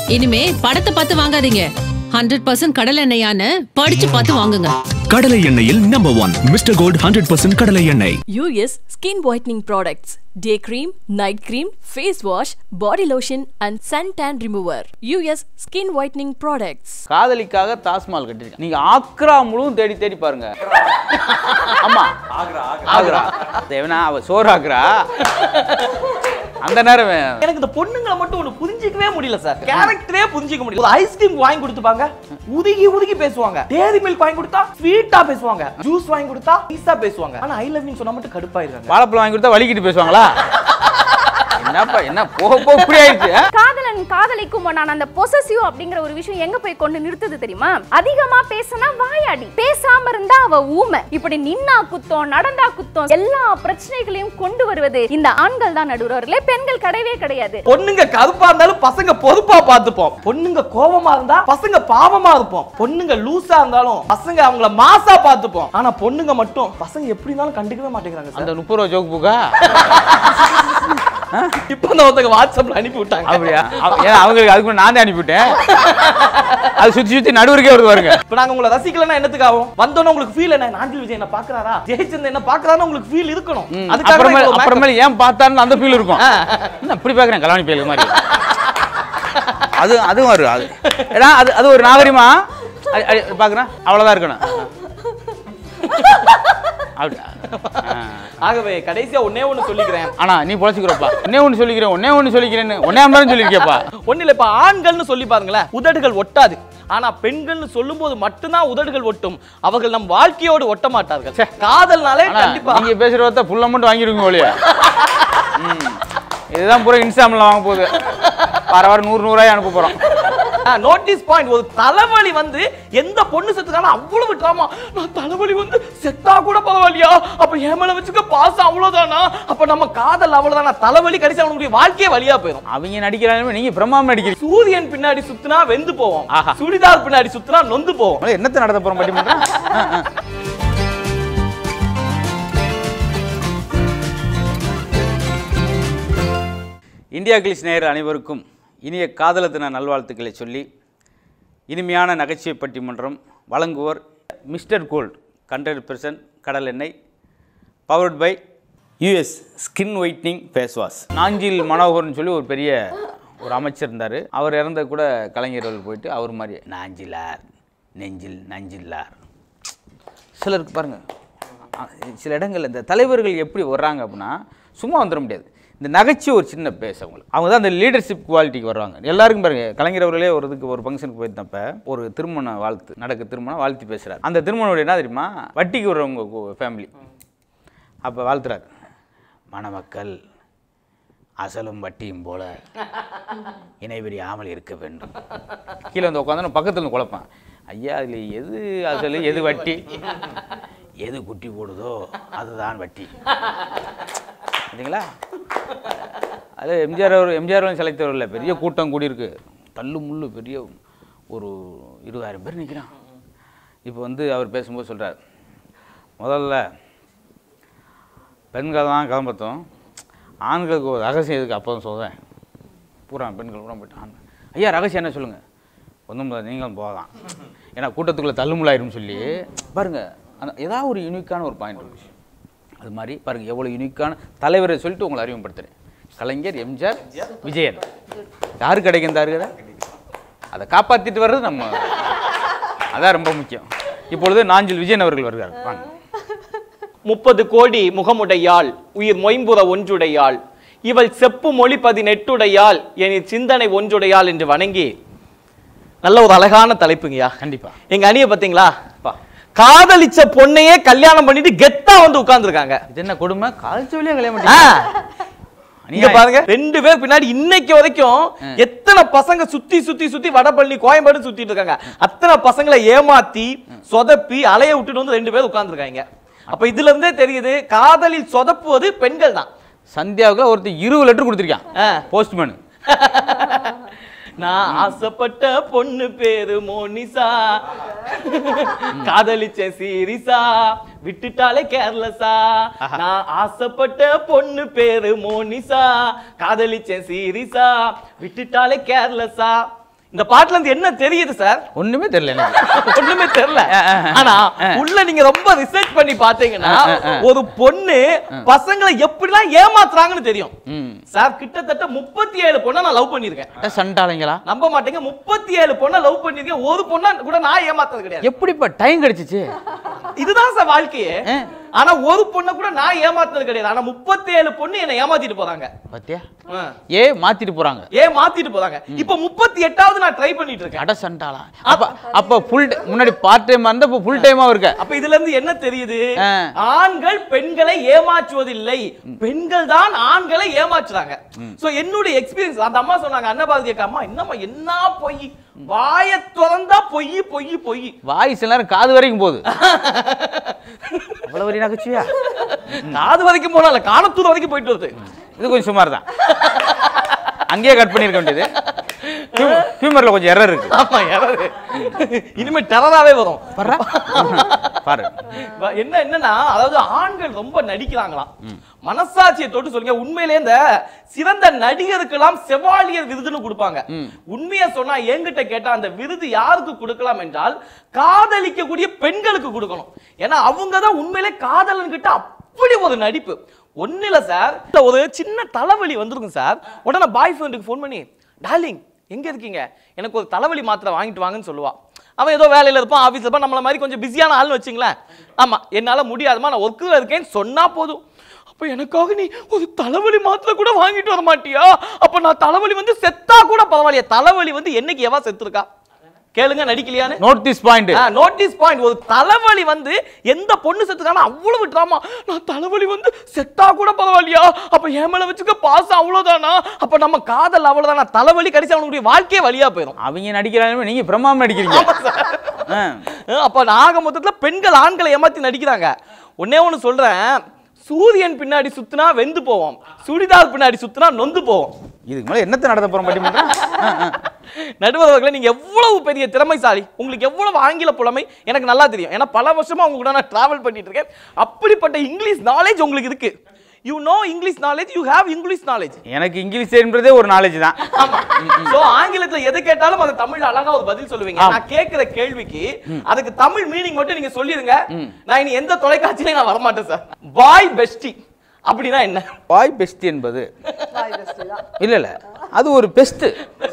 இனிமே படத்தை பார்த்து வாங்காதீங்க ஹண்ட்ரட் பர்சன்ட் கடல் எண்ணெயான்னு படிச்சு பார்த்து வாங்குங்க கடலை எண்ணெயில் number one Mister Gold hundred percent கடலை எண்ணெய் US skin whitening products day cream night cream face wash body lotion and sun tan remover US skin whitening products காதலிக்காக தாஜ்மஹால் கட்டிருக்கேன் நீங்க ஆக்ரா முழுவதும் தேடி தேடி பாருங்க ஆமா ஆக்ரா ஆக்ரா தேவனா அவ சோறு ஆக்ரா அந்த நேரம் வே- எனக்கு இந்த பொண்ணுங்களை மட்டும் ஒண்ணு புரிஞ்சிக்கவே முடியல சார் கேரக்டரே புரிஞ்சிக்க முடியல ஒரு ஐஸ்கிரீம் வாங்கி கொடுத்துப்பாங்க உதுகி உதுகி பேசுவாங்க டேரி மில்க் வாங்கி கொடுத்தா ஸ்வீட்டா பேசுவாங்க ஜூஸ் வாங்கி கொடுத்தா பீஸா பேசுவாங்க ஆனா ஐ லவ் யூ சொன்னா மட்டும் கடுப்பாயிருக்காங்க வாழைப்பழம் வாங்கி கொடுத்தா வலிக்கிட்டு பேசுவாங்களா என்னப்பா என்ன போக போக இப்படி ஆயிடுச்சு ஆ? காதலன் காதலிக்கும் நான் அந்த பொசசிவ் அப்படிங்கிற ஒரு விஷயம் எங்க போய் கொண்டு நிறுத்துது தெரியுமா அதிகமா பேசினா வாயாடி பேசாம இருந்தா அவ ஊமை இப்படி நின்னா குத்தம் நடந்தா குத்தம் எல்லா பிரச்சனைகளையும் கொண்டு வருவது இந்த ஆண்கள் தான் நடுவர்களே பெண்கள் கிடையவே கிடையாது பொண்ணுங்க கருப்பா இருந்தாலும் பசங்க பொறுப்பா பார்த்துப்போம் பொண்ணுங்க கோவமா இருந்தா பசங்க பாவமா இருப்போம் பொண்ணுங்க லூசா இருந்தாலும் பசங்க அவங்கள மாசா பார்த்துப்போம் ஆனா பொண்ணுங்க மட்டும் பசங்க எப்படி இருந்தாலும் கண்டுக்கவே மாட்டேங்கிறாங்க சார் அந்த முப்பது ரூபா ஜோக் புக்கா இப்போ அந்த ஒருத்தங்க வாட்ஸ்அப்ல அனுப்பி விட்டாங்க அப்படியா அவ- ஏன்னா அவங்களுக்கு அதுக்கு முன்னாடி நான் தான் அனுப்பிவிட்டேன் அது சுத்தி சுத்தி நடுவருக்கே வருது பாருங்க இப்ப நாங்க உங்களை ரசிக்கலன்னா என்னத்துக்கு ஆகும் வந்தோன்னே உங்களுக்கு ஃபீல் என்ன நாஞ்சில் விஜய் என்ன பாக்குறாரா ஜெயச்சந்திரன் என்ன பாக்குறாருன்னு உங்களுக்கு ஃபீல் இருக்கணும் அதுக்காக அப்புறமே தான் இவ்வளவு makeup. அப்புறமேல ஏன் பார்த்தாருன்னு அந்த ஃபீல் இருக்கும் என்ன இப்படி பார்க்குறேன் கல்யாணி பேரு மாதிரி அது அதுவும் வரும் அது ஏன்னா அது அது ஒரு நாகரிகமா அது- அது பார்க்குறேன் அவ்வளோதான் இருக்கணும் அப்படி ஆ. ஆகவே கடைசியா ஒண்ணே ஒண்ணு சொல்லிக்கிறேன் ஆனா நீ பொழைச்சிக்கிறப்பா ஒன்னே ஒன்று சொல்லிக்கிறேன் ஒன்னே ஒன்று சொல்லிக்கிறேன்னு ஒன்னே அம்பாலும் சொல்லியிருக்கியப்பா ஒண்ணு இல்ல இப்ப ஆண்கள்னு சொல்லி பாருங்களேன் உதடுகள் ஒட்டாது ஆனா பெண்கள்னு சொல்லும்போது மட்டும்தான் உதடுகள் ஒட்டும் அவர்கள் நம் வாழ்க்கையோடு ஒட்ட மாட்டார்கள் காதல்னாலே ஆனா கண்டிப்பா நீங்க பேசுற வார்த்தை ஃபுல் அமௌண்ட் வாங்கிருவீங்க ஒழிய ம். இதுதான் பூரா இன்ஸ்டாமில் வாங்க போகுது வார வாரம் நூறு நூறாய் அனுப்ப போறோம் நோட்டீஸ் பாயிண்ட் ஒரு தலைவலி வந்து எந்த பொண்ணு செத்துக்கான அவ்வளவு ட்ராமா நான் தலைவலி வந்து செத்தா கூட பரவாயில்லையா அப்ப என் மேல வச்சுக்க பாசம் அவ்வளவுதானா அப்ப நம்ம காதல் அவ்வளவுதானா தலைவலி கடைசி அவனுடைய வாழ்க்கையே வழியா போயிடும் அவங்க நடிக்கிறாங்க நீங்க பிரம்மாம நடிக்கிறீங்க சூரியன் பின்னாடி சுத்தினா வெந்து போவோம் ஆஹா. சுடிதார் பின்னாடி சுத்தினா நொந்து போவோம் உங்களை என்னத்தை நடத்த போறோம் பட்டிமன்றம் ஆ, ஆ. இந்தியா கிளிஸ் நேயர் அனைவருக்கும் இனிய காதல தின நல்வாழ்த்துக்களை சொல்லி இனிமையான நகைச்சுவை பட்டிமன்றம் வழங்குவோர் மிஸ்டர் கோல்ட் ஹண்ட்ரட் பெர்சன்ட் கடல் எண்ணெய் powered by US skin whitening face wash Nanjil மனோகர்னு சொல்லி ஒரு பெரிய ஒரு அமைச்சர் இருந்தார் அவர் இறந்த கூட கலைஞர்கள் போயிட்டு அவர் மாதிரி நாஞ்சிலார் நெஞ்சில் நஞ்சில்லார் சிலருக்கு பாருங்க அ, சில இடங்கள்ல இந்த தலைவர்கள் எப்படி வர்றாங்க அப்படின்னா சும்மா வந்துட முடியாது இந்த நகைச்சுவை ஒரு சின்ன பேச அவங்களுக்கு அவங்க தான் அந்த லீடர்ஷிப் குவாலிட்டிக்கு வருவாங்க எல்லாருக்கும் பாருங்க கலைஞர் அவர்களே ஒரு இதுக்கு ஒரு ஃபங்க்ஷனுக்கு போயிருந்தப்ப ஒரு திருமண வாழ்த்து நடக்க திருமணம் வாழ்த்து பேசுறாரு அந்த திருமணம் என்ன தெரியுமா வட்டிக்கு வர்றவங்க ஃபேமிலி அப்போ வாழ்த்துறாரு மணமக்கள் அசலும் வட்டியும் போல இணைபிரியாமல் இருக்க வேண்டும் கீழே வந்து உட்காந்து பக்கத்துல இருந்து குழப்பேன் ஐயா அதில் எது அசல் எது வட்டி எது குட்டி போடுதோ அதுதான் வட்டி சரிங்களா அது எம்ஜிஆர் அவர் எம்ஜிஆர் செலக்ட் வரல பெரிய கூட்டம் கூடியிருக்கு தள்ளு முள்ளு பெரிய ஒரு இருபதாயிரம் பேர் நிற்கிறான் இப்போ வந்து அவர் பேசும்போது சொல்றார் முதல்ல பெண்கள் தான் கிளம்பத்தோம் ஆண்களுக்கு ஒரு ரகசியம் எதுக்கு அப்போ தான் சொல்கிறேன் பூரா பெண்கள் பூரா போயிட்டு ஆண் ஐயா ரகசியம் என்ன சொல்லுங்கள் ஒன்றும் இல்லை நீங்களும் போகலாம் ஏன்னா கூட்டத்துக்குள்ளே தள்ளுமுள்ளாயிரும் சொல்லி பாருங்க அந்த ஏதாவது ஒரு யூனிக்கான ஒரு பாயிண்ட் ஒரு விஷயம் அது மாதிரி பாருங்க எவ்வளோ யூனிக்கான தலைவரை சொல்லிட்டு உங்களை அறிமுகப்படுத்துகிறேன் கலைஞர் எம்ஜிஆர் விஜயன் யாரு கிடைக்கும் தாருகிற அதை காப்பாற்றிட்டு வர்றது நம்ம அதான் ரொம்ப முக்கியம் இப்பொழுது நாஞ்சில் விஜயன் அவர்கள் வருகிறார் வாங்க முப்பது கோடி முகமுடையாள் உயிர் மொயம்புற ஒன்றுடையாள் இவள் செப்பு மொழி பதினெட்டுடையாள் என் சிந்தனை ஒன்றுடையாள் என்று வணங்கி நல்ல ஒரு அழகான தலைப்புங்கய்யா கண்டிப்பா எங்க அணியை பாத்தீங்களா பா காதலிச்ச பொண்ணையே கல்யாணம் பண்ணிட்டு கெத்தா வந்து உட்கார்ந்துருக்காங்க இது என்ன கொடுமை காலேஜ் வழியா கல்யாணம் ஆ. பண்ணி இங்க பாருங்க ரெண்டு பேர் பின்னாடி இன்னைக்கு வரைக்கும் எத்தனை பசங்க சுத்தி சுத்தி சுத்தி வடபழனி கோயம்பேடு சுத்திட்டு இருக்காங்க அத்தனை பசங்களை ஏமாத்தி சொதப்பி அலைய விட்டுட்டு வந்து ரெண்டு பேர் உட்கார்ந்துருக்காங்க அப்ப இதுல இருந்தே தெரியுது காதலில் சொதப்புவது பெண்கள் தான் சந்தியாவுக்கு ஒருத்தர் இருபது லெட்டர் கொடுத்துருக்கான் ஆ. போஸ்ட்மேன் நான் ஆசைப்பட்ட பொண்ணு பேரு மோனிசா காதலிச்சேன் சீரிசா விட்டுட்டாலே கேர்லஸா நான் ஆசைப்பட்ட பொண்ணு பேரு மோனிசா காதலிச்சேன் சீரிசா விட்டுட்டாலே கேர்லஸா இந்த பாட்டுல இருந்து என்ன தெரியுது சார் ஒண்ணுமே தெரியல எனக்கு ஒண்ணுமே தெரியல ஆ, ஆ, ஆ. ஆனா ஆ. உள்ள நீங்க ரொம்ப ரிசர்ச் பண்ணி பாத்தீங்கன்னா ஆ, ஆ, ஆ. ஒரு பொண்ணு பசங்களை எப்படிலாம் ஏமாத்துறாங்கன்னு தெரியும் ம் சார் கிட்டத்தட்ட முப்பத்தி ஏழு பொண்ணை நான் லவ் பண்ணிருக்கேன் அட சண்டாளைங்களா நம்ப மாட்டீங்க முப்பத்தி ஏழு பொண்ணை லவ் பண்ணிருக்கேன் ஒரு பொண்ணா கூட நான் ஏமாத்தது கிடையாது எப்படிப்பா டைம் கிடைச்சிச்சு இதுதான் சார் வாழ்க்கையே ஆ. ஆனா ஒரு பொண்ணை கூட நான் ஏமாத்தது கிடையாது ஆனா முப்பத்தி ஏழு பொண்ணு என்னை ஏமாத்திட்டு போறாங்க பாத்தியா ஆ. ஏ மாத்திட்டு போறாங்க ஏன் மாத்திட்டு போறாங்க இப்ப முப்பத்தி எட்டாவது நான் ட்ரை பண்ணிட்டு இருக்கேன் அட சண்டாளா அப்ப அப்ப ஃபுல் முன்னாடி பார்ட் டைமா இருந்தா இப்ப ஃபுல் டைமா இருக்க அப்ப இதுல இருந்து என்ன தெரியுது ஆ. ஆண்கள் பெண்களை ஏமாற்றுவதில்லை பெண்கள் தான் ஆண்களை ஏமாற்றுறாங்க சோ என்னுடைய எக்ஸ்பீரியன்ஸ் அந்த அம்மா சொன்னாங்க அன்னபாரதி அக்கா அம்மா என்னம்மா என்ன பொய் வாய திறந்தா பொய் பொய் பொய் வாய்ஸ் எல்லாரும் காது வரைக்கும் போகுது அவ்வளவு வரி நகைச்சுவையா காது வரைக்கும் போனால காணத்தூர் வரைக்கும் போயிட்டு வருது இது கொஞ்சம் சுமார் தான் அங்கேயே கட் பண்ணிருக்க வேண்டியது ஹியூமர்ல கொஞ்சம் எரர் இருக்கு ஆமா யாராவது இனிமே டெரராவே வரும் பாரு பாரு வ- என்ன என்னன்னா அதாவது ஆண்கள் ரொம்ப நடிக்கிறாங்களாம் மனசாட்சியை தொட்டு சொல்லுங்க உண்மையிலே இந்த சிறந்த நடிகருக்கெல்லாம் செவாலியர் விருதுன்னு கொடுப்பாங்க உண்மையை சொன்னா என்கிட்ட கேட்டா அந்த விருது யாருக்கு கொடுக்கலாம் என்றால் காதலிக்கக்கூடிய பெண்களுக்கு கொடுக்கணும் ஏன்னா அவங்க தான் உண்மையிலே காதலன் கிட்ட அப்படி ஒரு நடிப்பு ஒண்ணு இல்ல சார் இல்ல ஒரு சின்ன தலைவலி வந்திருக்கும் சார் உடனே பாய் ஃப்ரெண்டுக்கு ஃபோன் பண்ணி டார்லிங் எங்க இருக்கீங்க எனக்கு ஒரு தலைவலி மாத்திரை வாங்கிட்டு வாங்கன்னு சொல்லுவா அவன் ஏதோ வேலையில இருப்பான் ஆபீஸ்ல இருப்பான் நம்மள மாதிரி கொஞ்சம் பிஸியான ஆள்னு வச்சுங்களேன் ஆமா என்னால முடியாதுமா நான் ஒர்க்கில் இருக்கேன்னு சொன்னா போதும் அப்ப எனக்காக நீ ஒரு தலைவலி மாத்திரை கூட வாங்கிட்டு வர மாட்டியா அப்ப நான் தலைவலி வந்து செத்தா கூட பரவாயில்லையா தலைவலி வந்து என்னைக்கு எவா செத்துருக்கா கேளுங்க நடிக்கலையான்னு note this point notice point ஒரு தலைவலி வந்து எந்த பொண்ணு செத்துக்கான அவ்வளவு ட்ராமா நான் தலைவலி வந்து செத்தா கூட பரவாயில்லையா அப்ப என் மேல வச்சுக்க பாசம் அவ்வளவுதானா அப்ப நம்ம காதல் அவ்வளவுதானா தலைவலி கடைசி அவனுடைய வாழ்க்கையே வழியா போயிடும் அவங்க நடிக்கிறாங்க நீங்க பிரம்மாம நடிக்கிறீங்க ஆ. அஹ் அப்ப ஆக மொத்தத்துல பெண்கள் ஆண்களை ஏமாத்தி நடிக்கிறாங்க ஒன்னே ஒண்ணு சொல்றேன் சூரியன் பின்னாடி சுத்தினா வெந்து போவோம் சுடிதார் பின்னாடி சுத்தினா நொந்து போவோம் இதுக்கு மேல என்னத்த நடத்த போறோம் பட்டிமன்றம் ஆ, ஆ. நடுவர் அவர்களே நீங்க எவ்வளவு பெரிய திறமைசாலி உங்களுக்கு எவ்வளவு ஆங்கில புலமை எனக்கு நல்லா தெரியும் ஏன்னா பல வருஷமா உங்க கூட நான் டிராவல் பண்ணிட்டு இருக்கேன் அப்படிப்பட்ட இங்கிலீஷ் நாலேஜ் உங்களுக்கு இருக்கு you know English knowledge you have English knowledge எனக்கு இங்கிலீஷ் என்பதே ஒரு நாலேஜ் தான் ஆமா சோ ஆங்கிலத்துல எது கேட்டாலும் அது தமிழ்ல அழகா ஒரு பதில் சொல்லுவீங்க நான் கேக்குற கேள்விக்கு அதுக்கு தமிழ் மீனிங் மட்டும் நீங்க சொல்லிருங்க நான் இனி எந்த தொலைக்காட்சியிலையும் நான் வரமாட்டேன் சார் பாய் பெஸ்டி அப்படின்னா என்ன பாய் பெஸ்ட் என்பது இல்ல இல்ல அது ஒரு பெஸ்ட்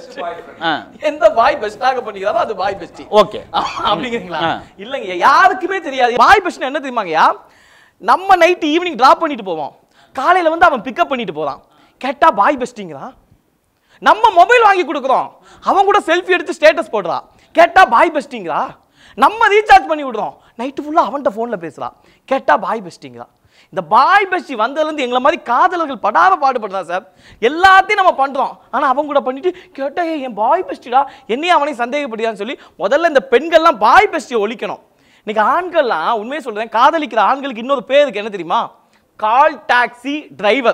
எந்த பாய் பெஸ்டாக பண்ணிக்கிறாரோ அது பாய் பெஸ்டி ஓகே அப்படிங்கிறீங்களா ஆ. இல்லைங்க யாருக்குமே தெரியாது பாய் பெஸ்ட் என்ன தெரியுமாங்கய்யா நம்ம நைட் ஈவினிங் டிராப் பண்ணிட்டு போவோம் காலையில வந்து அவன் பிக்கப் பண்ணிட்டு போறான் கேட்டா பாய் பெஸ்டிங்கிறான் நம்ம மொபைல் வாங்கி கொடுக்குறோம் அவன் கூட செல்ஃபி எடுத்து ஸ்டேட்டஸ் போடுறான் கேட்டா பாய் பெஸ்டிங்கிறா நம்ம ரீசார்ஜ் பண்ணி விடுறோம் நைட்டு ஃபுல்லா அவன்கிட்ட ஃபோன்ல பேசுறான் கேட்டா பாய் பெஸ்டிங்கிறா இந்த பாய் பெஸ்டி வந்ததுலேருந்து எங்களை மாதிரி காதலர்கள் படாத பாடுபடுறா சார் எல்லாத்தையும் நம்ம பண்றோம் ஆனா அவங்க கூட பண்ணிட்டு கேட்டா "ஏய், என் பாய் பெஸ்டிடா என்னையும் அவனையும் சந்தேகப்படியான்னு சொல்லி முதல்ல இந்த பெண்கள்லாம் பாய் பெஸ்டியை ஒழிக்கணும் இன்னைக்கு ஆண்கள்லாம் உண்மையை சொல்றேன் காதலிக்கிற ஆண்களுக்கு இன்னொரு பேருக்கு என்ன தெரியுமா கால் டாக்ஸி டிரைவர்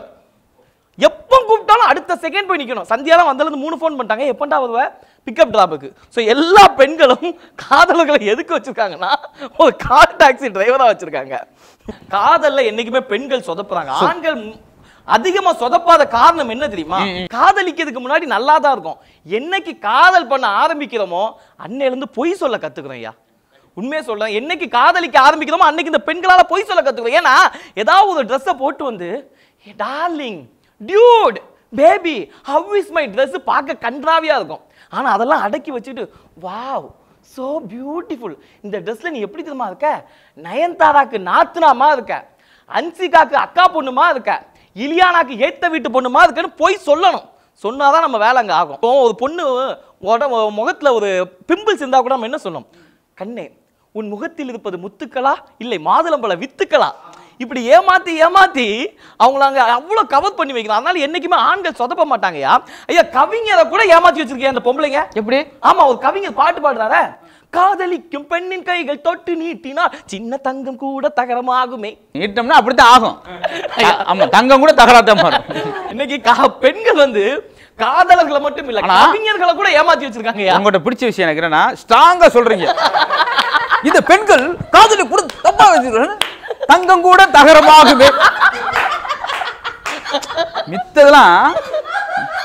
எப்போ கூப்பிட்டாலும் அடுத்த செகண்ட் போய் நிக்கணும் சந்தியாலாம் வந்ததுலேருந்து மூணு ஃபோன் பண்ணிட்டாங்க எப்பண்டா வருவ பிக்கப் டிராப்புக்கு ஸோ எல்லா பெண்களும் காதலர்களை எதுக்கு வச்சிருக்காங்கன்னா ஒரு கார் டாக்ஸி டிரைவரா வச்சிருக்காங்க காதல்ல என்னைக்குமே பெண்கள் சொதப்புறாங்க ஆண்கள் ம்- அதிகமா சொதப்பாத காரணம் என்ன தெரியுமா காதலிக்கிறதுக்கு முன்னாடி நல்லா தான் இருக்கும் என்னைக்கு காதல் பண்ண ஆரம்பிக்கிறோமோ அன்னையில இருந்து பொய் சொல்ல கத்துக்கிறோம் ஐயா உண்மையை சொல்றேன் என்னைக்கு காதலிக்க ஆரம்பிக்கிறோமோ அன்னைக்கு இந்த பெண்களால பொய் சொல்ல கத்துக்கிறோம் ஏன்னா ஏதாவது ஒரு ட்ரெஸ்ஸை போட்டு வந்து darling dude baby how is my Dress பார்க்க கன்றாவியா இருக்கும் ஆனா அதெல்லாம் அடக்கி வச்சுட்டு வாவ் சோ பியூட்டிஃபுல் இந்த ட்ரெஸ்ல நீ எப்படி தெரியுமா இருக்க நயன்தாராக்கு நாத்துனாமா இருக்க அன்சிகாக்கு அக்கா பொண்ணுமா இருக்க இலியானாக்கு ஏத்த வீட்டு பொண்ணுமா இருக்கன்னு போய் சொல்லணும் சொன்னாதான் நம்ம வேலை அங்க ஆகும் இப்போ ஒரு பொண்ணு உட- முகத்துல ஒரு பிம்பிள்ஸ் இருந்தா கூட நம்ம என்ன சொல்லணும் கண்ணே உன் முகத்தில் இருப்பது முத்துக்களா இல்லை மாதுளம்பழ வித்துக்களா இப்படி ஏமாத்தி ஏமாத்தி அவங்கள அங்க அவ்வளவு கவர் பண்ணி வைக்கிறான் அதனால என்னைக்குமே ஆண்கள் சொதப்ப மாட்டாங்கயா ஐயா கவிஞரை கூட ஏமாத்தி வச்சிருக்கேன் அந்த பொம்பளைங்க எப்படி ஆமா ஒரு கவிஞர் பாட்டு பாடுறாரே காதலிக்கும் பெண்ணின் கைகள் தொட்டு நீட்டினால் சின்ன தங்கம் கூட தகரமாகுமே நீட்டம்னா அப்படித்தான் ஆகும் த- ஆமா தங்கம் கூட தகராத்தான் மாறும் இன்னைக்கு கா- பெண்கள் வந்து காதலர்களை மட்டும் இல்ல ஆனா- கவிஞர்களை கூட ஏமாத்தி வச்சிருக்காங்க உங்கள்கிட்ட பிடிச்ச விஷயம் எனக்கு என்னன்னா ஸ்ட்ராங்கா சொல்றீங்க இந்த பெண்கள் காதலி கூட தப்பா வச்சிருக்காங்க தங்கம் கூட தகரமாகுமே மித்ததெல்லாம்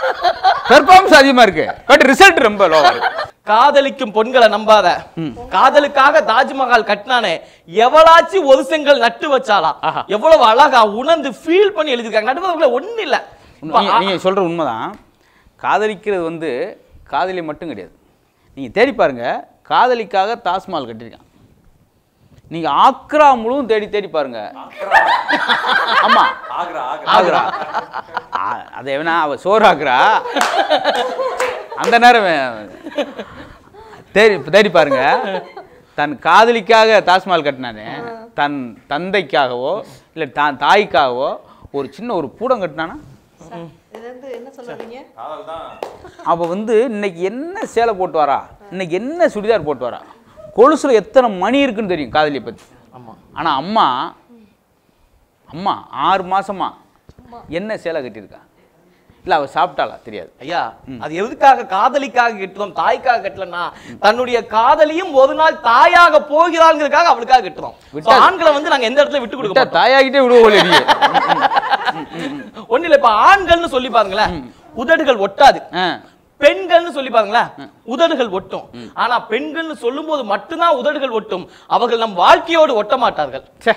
பெர்ஃபார்மன்ஸ் அதிகமா இருக்கு பட் ரிசல்ட் ரொம்ப லோவா இருக்கு காதலிக்கும் பொண்களை நம்பாத காதலுக்காக தாஜ்மஹால் கட்டினானே எவளாச்சும் ஒரு செங்கல் நட்டு வச்சாளா ஆஹா. எவ்வளவு அழகா உணர்ந்து ஃபீல் பண்ணி எழுதிருக்காங்க நடுவர்கள ஒண்ணு இல்ல நீங்க- நீங்க சொல்ற உண்மைதான் காதலிக்கிறது வந்து காதலி மட்டும் கிடையாது நீங்க தேடி பாருங்க காதலிக்காக தாஜ்மஹால் கட்டியிருக்கான் நீங்க ஆக்ரா முழுவதும் தேடி தேடி பாருங்க ஆமா ஆக்ரா ஆ- அது வேணா அவ சோறு ஆக்ரா அந்த நேரம் வே- தேடி தேடி பாருங்க தன் காதலிக்காக தாஜ்மஹால் கட்டினானே தன் தந்தைக்காகவோ இல்லை தான் தாய்க்காகவோ ஒரு சின்ன ஒரு பூடம் கட்டினானா அவ வந்து இன்னைக்கு என்ன சேலை போட்டு வரா இன்னைக்கு என்ன சுடிதார் போட்டு வரா கொலுசுல எத்தனை மணி இருக்குன்னு தெரியும் காதலியை பத்தி ஆனா அம்மா அம்மா ஆறு மாசமா என்ன சேலை கட்டியிருக்கா இல்ல அவ சாப்பிட்டாளா தெரியாது ஐயா அது எதுக்காக காதலிக்காக கட்டுறோம் தாய்க்காக கட்டலன்னா தன்னுடைய காதலியும் ஒரு நாள் தாயாக போகிறாங்கிறதுக்காக அவளுக்காக கட்டுறோம் So, விட்டா- ஆண்களை வந்து நாங்க எந்த இடத்துல விட்டு கொடுக்க விட்டா மாட்டோம் தாயாகிட்டே விடுவோம் இல்லையே ஒண்ணு இல்ல இப்ப ஆண்கள்னு சொல்லி பாருங்களேன் உதடுகள் ஒட்டாது ஆ பெண்கள்னு சொல்லி பாருங்களேன் உதடுகள் ஒட்டும் ஆனா பெண்கள்னு சொல்லும்போது மட்டும்தான் உதடுகள் ஒட்டும் அவர்கள் நம் வாழ்க்கையோடு ஒட்ட மாட்டார்கள் ச்சே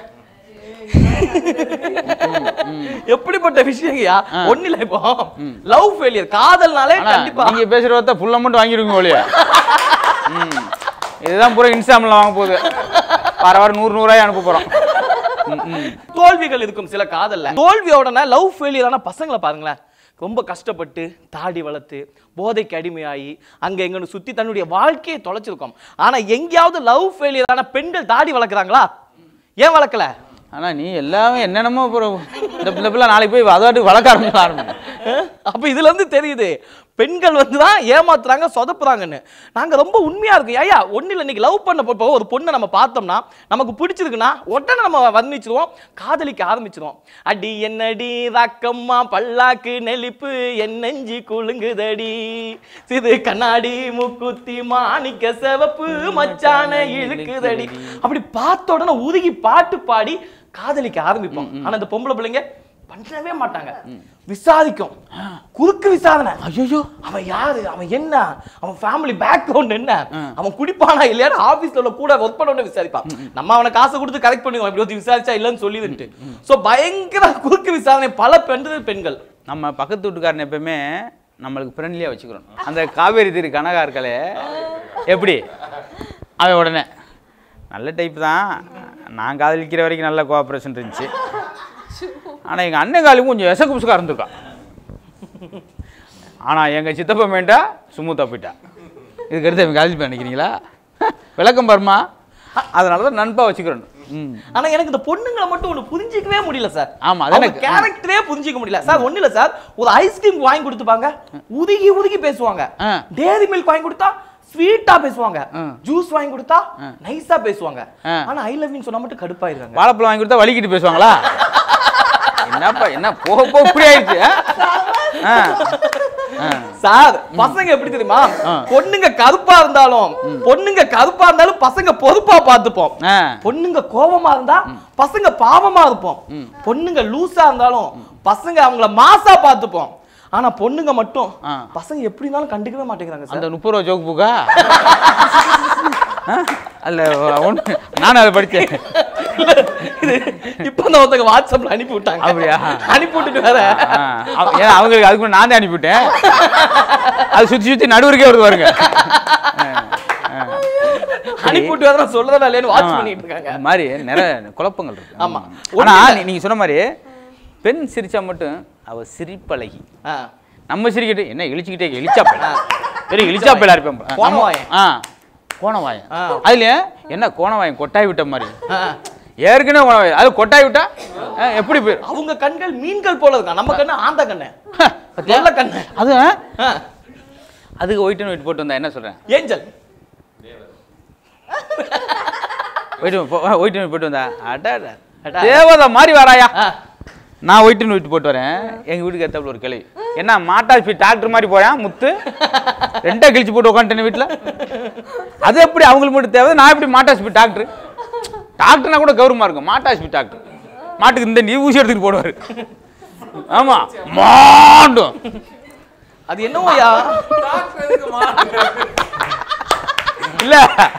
எப்படிப்பட்ட விஷயங்கயா ஒண்ணு இல்ல இப்போ லவ் ஃபெயிலியர் காதல்னாலே ஆனா கண்டிப்பா நீங்க பேசுற வார்த்தை ஃபுல் அமௌண்ட் வாங்கிருவீங்க ஒழிய ம். இதுதான் பூரா இன்ஸ்டாமில் வாங்க போகுது வார வாரம் நூறு நூறாய் அனுப்ப போறோம் ம், ம். தோல்விகள் இருக்கும் சில காதல்ல தோல்வியோடன லவ் ஃபெயிலியரான பசங்களை பாருங்களேன் ரொம்ப கஷ்டப்பட்டு தாடி வளர்த்து போதைக்கு அடிமையாகி அங்க எங்கன்னு சுத்தி தன்னுடைய வாழ்க்கையை தொலைச்சிருக்கோம் ஆனா எங்கேயாவது லவ் ஃபெயிலியரான பெண்கள் தாடி வளர்க்குறாங்களா ஏன் வளர்க்கல ஆனா நீ எல்லாமே என்னென்னமோ அப்புறம் இந்த இந்த பிள்ளை நாளைக்கு போய் அதாட்டு வளர்க்க ஆரம்பிக்க ஆரம்பிக்கும் அஹ்? அப்ப இதுல இருந்து தெரியுது பெண்கள் வந்து தான் ஏமாத்துறாங்க சொதப்புறாங்கன்னு நாங்க ரொம்ப உண்மையா இருக்கு ஐயா ஒண்ணு இல்ல இன்னைக்கு லவ் பண்ண போப்போ ஒரு பொண்ணை நம்ம பார்த்தோம்னா நமக்கு பிடிச்சிருக்குன்னா உடனே நம்ம வர்ணிச்சிருவோம் காதலிக்க ஆரம்பிச்சிருவோம் அடி என்னடி ராக்கம்மா பல்லாக்கு நெளிப்பு என் நெஞ்சி குலுங்குதடி சிறு கண்ணாடி முக்குத்தி மாணிக்க சிவப்பு மச்சான இழுக்குதடி அப்படி பார்த்த உடனே உருகி பாட்டு பாடி காதலிக்க ஆரம்பிப்போம் ஆனா இந்த பொம்பளை பிள்ளைங்க பண்ணவே மாட்டாங்க விசாரிக்கும் குறுக்கு விசாரணை ஐயோ அவன் யாரு அவன் என்ன அவன் ஃபேமிலி பேக்ரவுண்ட் என்ன அவன் குடிப்பானா இல்லையான்னு ஆபீஸ்ல உள்ள கூட ஒர்க் பண்ண விசாரிப்பான் நம்ம அவனை காசு கொடுத்து கரெக்ட் பண்ணிடுவோம் இப்படி ஒருத்தன் விசாரிச்சா இல்லைன்னு சொல்லிட்டு சோ பயங்கர குறுக்கு விசாரணை பல பெண்கள் பெண்கள் நம்ம பக்கத்து வீட்டுக்காரன் எப்பவுமே நம்மளுக்கு ஃப்ரெண்ட்லியாக வச்சுக்கிறோம் அந்த காவேரி திரு கனகா இருக்கலே எப்படி அவன் உடனே நல்ல டைப் தான் நான் காதலிக்கிற வரைக்கும் நல்ல கோஆப்ரேஷன் இருந்துச்சு ஆனால் எங்கள் அண்ணன் காலியும் கொஞ்சம் எசக்கு புசுக்காக இருந்திருக்கான் ஆனால் எங்கள் சித்தப்பா மேண்டா சுமூத்தா போயிட்டா இதுக்கு அடுத்து அவன் காதலிப்பா நினைக்கிறீங்களா விளக்கம் பாருமா அதனால தான் நண்பா வச்சுக்கிறோம் ம் ஆனா எனக்கு இந்த பொண்ணுங்களை மட்டும் ஒண்ணு புரிஞ்சிக்கவே முடியல சார் ஆமா, அது அவங்க எனக்கு- கேரக்டரே புரிஞ்சிக்க முடியல சார் ஒண்ணு இல்ல சார் ஒரு ஐஸ்கிரீம் வாங்கி கொடுத்துப்பாங்க உருகி உருகி பேசுவாங்க ஆ. டேரி மில்க் வாங்கி கொடுத்தா ஸ்வீட்டா பேசுவாங்க ஆ. ஜூஸ் வாங்கி கொடுத்தா நைஸா பேசுவாங்க ஆ. ஆனா ஐ லவ் யூ சொன்னா மட்டும் கடுப்பாயிருக்காங்க வாழைப்பழம் வாங்கி கொடுத்தா வலிக்கிட்டு பேசுவாங்களா என்னப்பா என்ன போக போக இப்படி ஆயிடுச்சு ஆ? ஆ ஆ. சார் பசங்க எப்படி தெரியுமா ஆ. பொண்ணுங்க கருப்பா இருந்தாலும் பொண்ணுங்க கருப்பா இருந்தாலும் பசங்க பொறுப்பா பார்த்துப்போம் ஆ. பொண்ணுங்க கோபமா இருந்தா பசங்க பாவமா இருப்போம் பொண்ணுங்க லூசா இருந்தாலும் பசங்க அவங்கள மாசா பார்த்துப்போம் ஆனா பொண்ணுங்க மட்டும் ஆ. பசங்க எப்படி இருந்தாலும் கண்டுக்கவே மாட்டேங்கிறாங்க சார் அந்த முப்பது ரூபா ஜோக் புக்கா ஆ? அல்ல ஒன்று நானும் அதை படித்தேன் இது இப்ப தான் ஒருத்தங்க வாட்ஸ்அப்ல அனுப்பி விட்டாங்க அப்படியா? அனுப்பி விட்டுட்டு வேற ஏன்னா அவங்களுக்கு அதுக்கு முன்ன நான் தான் அனுப்பிவிட்டேன் அது சுற்றி சுற்றி நடுவருக்கே வருது பாருங்க ஆ, ஆ. அனுப்பி விட்டு வேற நான் சொல்றதா இல்லையான்னு வாட்ச் ஆமா. பண்ணிட்டு இருக்காங்க இந்த மாதிரி நிறைய குழப்பங்கள் இருக்கு ஆமா. ஆனா நீ- நீங்க சொன்ன மாதிரி பெண் சிரிச்சா மட்டும் அவ சிரிப்பழகி ஆ. நம்ம சிரிக்கிட்டு என்ன இழிச்சுக்கிட்டே இழிச்சா பையனா பெரிய இழிச்சா பையலா இருப்பேன் நம்ம- கோணவாயன். ஆ கோணவாயன் ஆ. அதுல என்ன கோணவாயன் கொட்டாய் விட்ட மாதிரி ஆ. ஏற்கனவே கோணவாயன் அது கொட்டாய் விட்டா ஆ, எப்படி போய் அவங்க கண்கள் மீன்கள் போல இருக்கா நம்ம கண்ணு ஆந்த கண்ணு நல்ல கண்ணு அது ஆ? ஆ. அதுக்கு ஒயிட் அண்ட் ஒயிட் போட்டு வந்தா என்ன சொல்றேன் ஏஞ்சல் ஒயிட் ஒயிட் அண்ட் போட்டு வந்தா அடா அடா. தேவதை மாதிரி வராயா ஆ. நான் ஒயிட் அண்ட் ஒயிட் போட்டு வரேன் எங்க வீட்டுக்கு ஏத்தாப்புல ஒரு கிளவி என்ன மாட்டாஸ்பி டாக்டர் மாதிரி போறேன் முத்து ரெண்டா கிழிச்சு போட்டு உட்காந்துட்டேன் வீட்டுல அது எப்படி அவங்களுக்கு மட்டும் தேவை நான் எப்படி மாட்டாஸ்பி டாக்டர் டாக்டர்னா கூட கௌரவமா இருக்கும் மாட்டாஸ்பி டாக்டர் மாட்டுக்கு இந்த நீ ஊசி எடுத்துட்டு போடுவாரு ஆமா மாண்டும் அது என்னவோயா இல்ல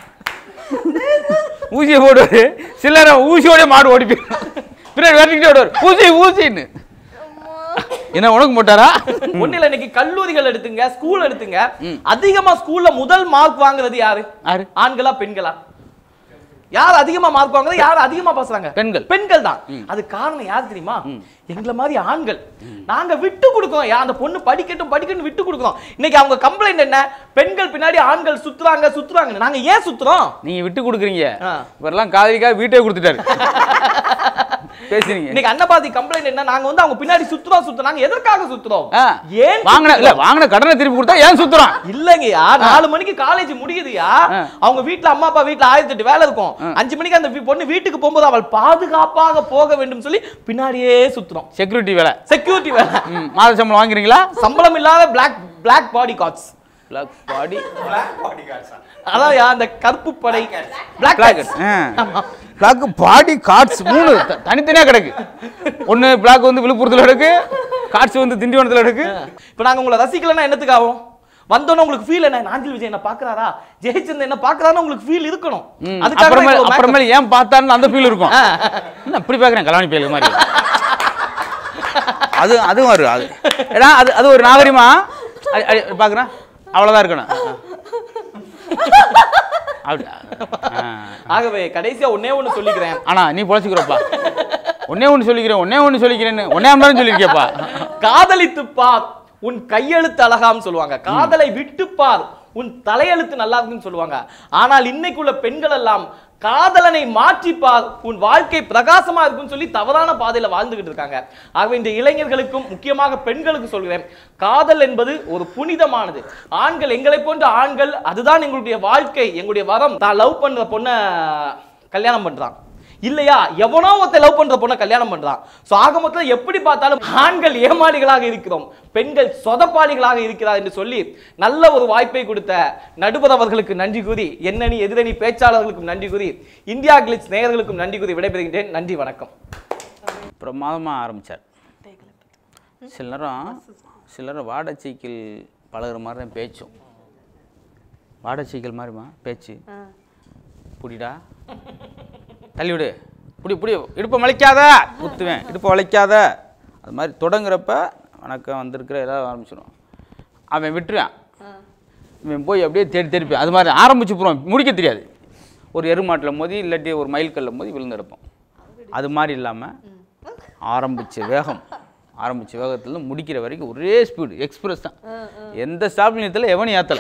ஊசியை போடுவாரு சிலரை ஊசியோட மாடு ஓடி போயிடும் பின்னாடி வெட்டிக்கிட்டே ஓடுவார் ஊசி ஊசின்னு என்ன உனக்கு போட்டாரா ஒண்ணு இல்ல இன்னைக்கு கல்லூரிகள் எடுத்துங்க ஸ்கூல் எடுத்துங்க அதிகமா ஸ்கூல்ல முதல் மார்க் வாங்குறது யாரு யாரு? ஆண்களா பெண்களா யார் அதிகமா மார்க் வாங்குறது யார் அதிகமா பேசுறாங்க பெண்கள். பெண்கள் தான் அது காரணம் யார் தெரியுமா எங்களை மாதிரி ஆண்கள் நாங்க விட்டு கொடுக்கோம் யா அந்த பொண்ணு படிக்கட்டும் படிக்கட்டும் விட்டு கொடுக்கறோம் இன்னைக்கு அவங்க கம்ப்ளைண்ட் என்ன பெண்கள் பின்னாடி ஆண்கள் சுத்துறாங்க சுத்துறாங்க நாங்க ஏன் சுத்துறோம் நீங்க விட்டு கொடுக்குறீங்க ஆ. இவரெல்லாம் காதலிக்காக வீட்டே கொடுத்துட்டாரு பேசுறீங்க இன்னைக்கு அன்னபாதி கம்ப்ளைண்ட் என்ன நாங்க வந்து அவங்க பின்னாடி சுத்துறோம் சுத்துறோம் நாங்க எதற்காக சுத்துறோம் ஆ. ஏன் வாங்கின இல்ல வாங்கின கடனை திருப்பி கொடுத்தா ஏன் சுத்துறான் இல்லங்கய்யா நாலு மணிக்கு காலேஜ் முடியுதுயா ஆ. அவங்க வீட்ல அம்மா அப்பா வீட்ல ஆயிரத்தி எட்டு வேலை இருக்கும் அஞ்சு மணிக்கு அந்த வீ- பொண்ணு வீட்டுக்கு போகும்போது அவள் பாதுகாப்பாக போக வேண்டும் சொல்லி பின்னாடியே சுத்துறோம் செக்யூரிட்டி வேலை செக்யூரிட்டி வேலை ம், மாத சம்பளம் வாங்குறீங்களா சம்பளம் இல்லாத black black bodyguards black body அதான் அந்த கருப்பு படை black black black bodyguards மூணு த- தனித்தனியா கிடக்கு ஒன்னு பிளாக் வந்து விழுப்புரத்துல இருக்கு கார்ட்ஸ் வந்து திண்டிவனத்துல இருக்கு இப்ப நாங்க உங்களை ரசிக்கலன்னா என்னத்துக்கு ஆகும் வந்தோன்னே உங்களுக்கு ஃபீல் என்ன நாஞ்சில் விஜய் என்ன பாக்குறாரா ஜெயச்சந்திரன் என்ன பாக்குறாருன்னு உங்களுக்கு ஃபீல் இருக்கணும் ம், அதுக்காக தான் அப்புறமேல் இவ்வளவு makeup. அப்புறமேல் ஏன் பார்த்தாருன்னு அந்த ஃபீல் இருக்கும் என்ன இப்படி பார்க்குறேன் கல்யாணி பயலுக்கு மாதிரி அது அதுவும் வரும் அது ஏன்னா அது அது ஒரு நாகரிகமா அது- அது பார்க்குறேன் அவ்வளோதான் இருக்கணும் அப்படி ஆ. ஆகவே கடைசியா ஒண்ணே ஒண்ணு சொல்லிக்கிறேன் ஆனா நீ பொழைச்சிக்கிறப்பா ஒன்னே ஒன்று சொல்லிக்கிறேன் ஒன்னே ஒன்று சொல்லிக்கிறேன்னு ஒன்னே அம்மாரும் சொல்லியிருக்கியப்பா காதலித்து பார் உன் கையெழுத்து அழகாம் சொல்லுவாங்க காதலை விட்டு பார் உன் தலையெழுத்து நல்லா இருக்குன்னு சொல்லுவாங்க ஆனால் இன்னைக்குள்ள பெண்கள் எல்லாம் காதலனை மாற்றிப்பார் உன் வாழ்க்கை பிரகாசமா இருக்குன்னு சொல்லி தவறான பாதையில வாழ்ந்துகிட்டு இருக்காங்க ஆகவே இந்த இளைஞர்களுக்கும் முக்கியமாக பெண்களுக்கு சொல்கிறேன் காதல் என்பது ஒரு புனிதமானது ஆண்கள் எங்களை போன்ற ஆண்கள் அதுதான் எங்களுடைய வாழ்க்கை எங்களுடைய வரம் தான் லவ் பண்ற பொண்ண கல்யாணம் பண்றான் இல்லையா எவனோ ஒருத்தன் லவ் பண்ற பொண்ணை கல்யாணம் பண்றான் சோ ஆக மொத்தம் எப்படி பார்த்தாலும் ஆண்கள் ஏமாளிகளாக இருக்கிறோம் பெண்கள் சொதப்பாளிகளாக இருக்கிறார் என்று சொல்லி நல்ல ஒரு வாய்ப்பை கொடுத்த நடுவர் அவர்களுக்கு நன்றி கூறி எண்ணணி எதிரணி பேச்சாளர்களுக்கும் நன்றி கூறி இந்தியா கிளிட்ஸ் நேயர்களுக்கும் நன்றி கூறி விடைபெறுகின்றேன் நன்றி வணக்கம் பிரமாதமாக ஆரம்பித்தார் சில நேரம் சில நேரம் வாடை சைக்கிள் பழகுற மாதிரி தான் பேச்சும் வாடை சைக்கிள் மாதிரிமா பேச்சு புடிடா தள்ளி விடு புடி புடி இடுப்பை வளைக்காத குத்துவேன் இடுப்பை வளைக்காத அது மாதிரி தொடங்குறப்ப வணக்கம் வந்திருக்கிற ஏதாவது ஆரம்பிச்சிடும் அவன் விட்டுருவான் இவன் போய் அப்படியே தேடி தேடிப்பேன் அது மாதிரி ஆரம்பிச்சு போகிறோம் முடிக்க தெரியாது ஒரு எருமாட்டில் மோதி இல்லாட்டி ஒரு மயில்கல்ல மோதி விழுந்து கிடப்போம் அது மாதிரி இல்லாமல் ஆரம்பிச்ச வேகம் ஆரம்பிச்ச வேகத்துல முடிக்கிற வரைக்கும் ஒரே ஸ்பீடு எக்ஸ்பிரஸ் தான் எந்த ஸ்டாப் நிலையத்தில் எவனும் ஏற்றலை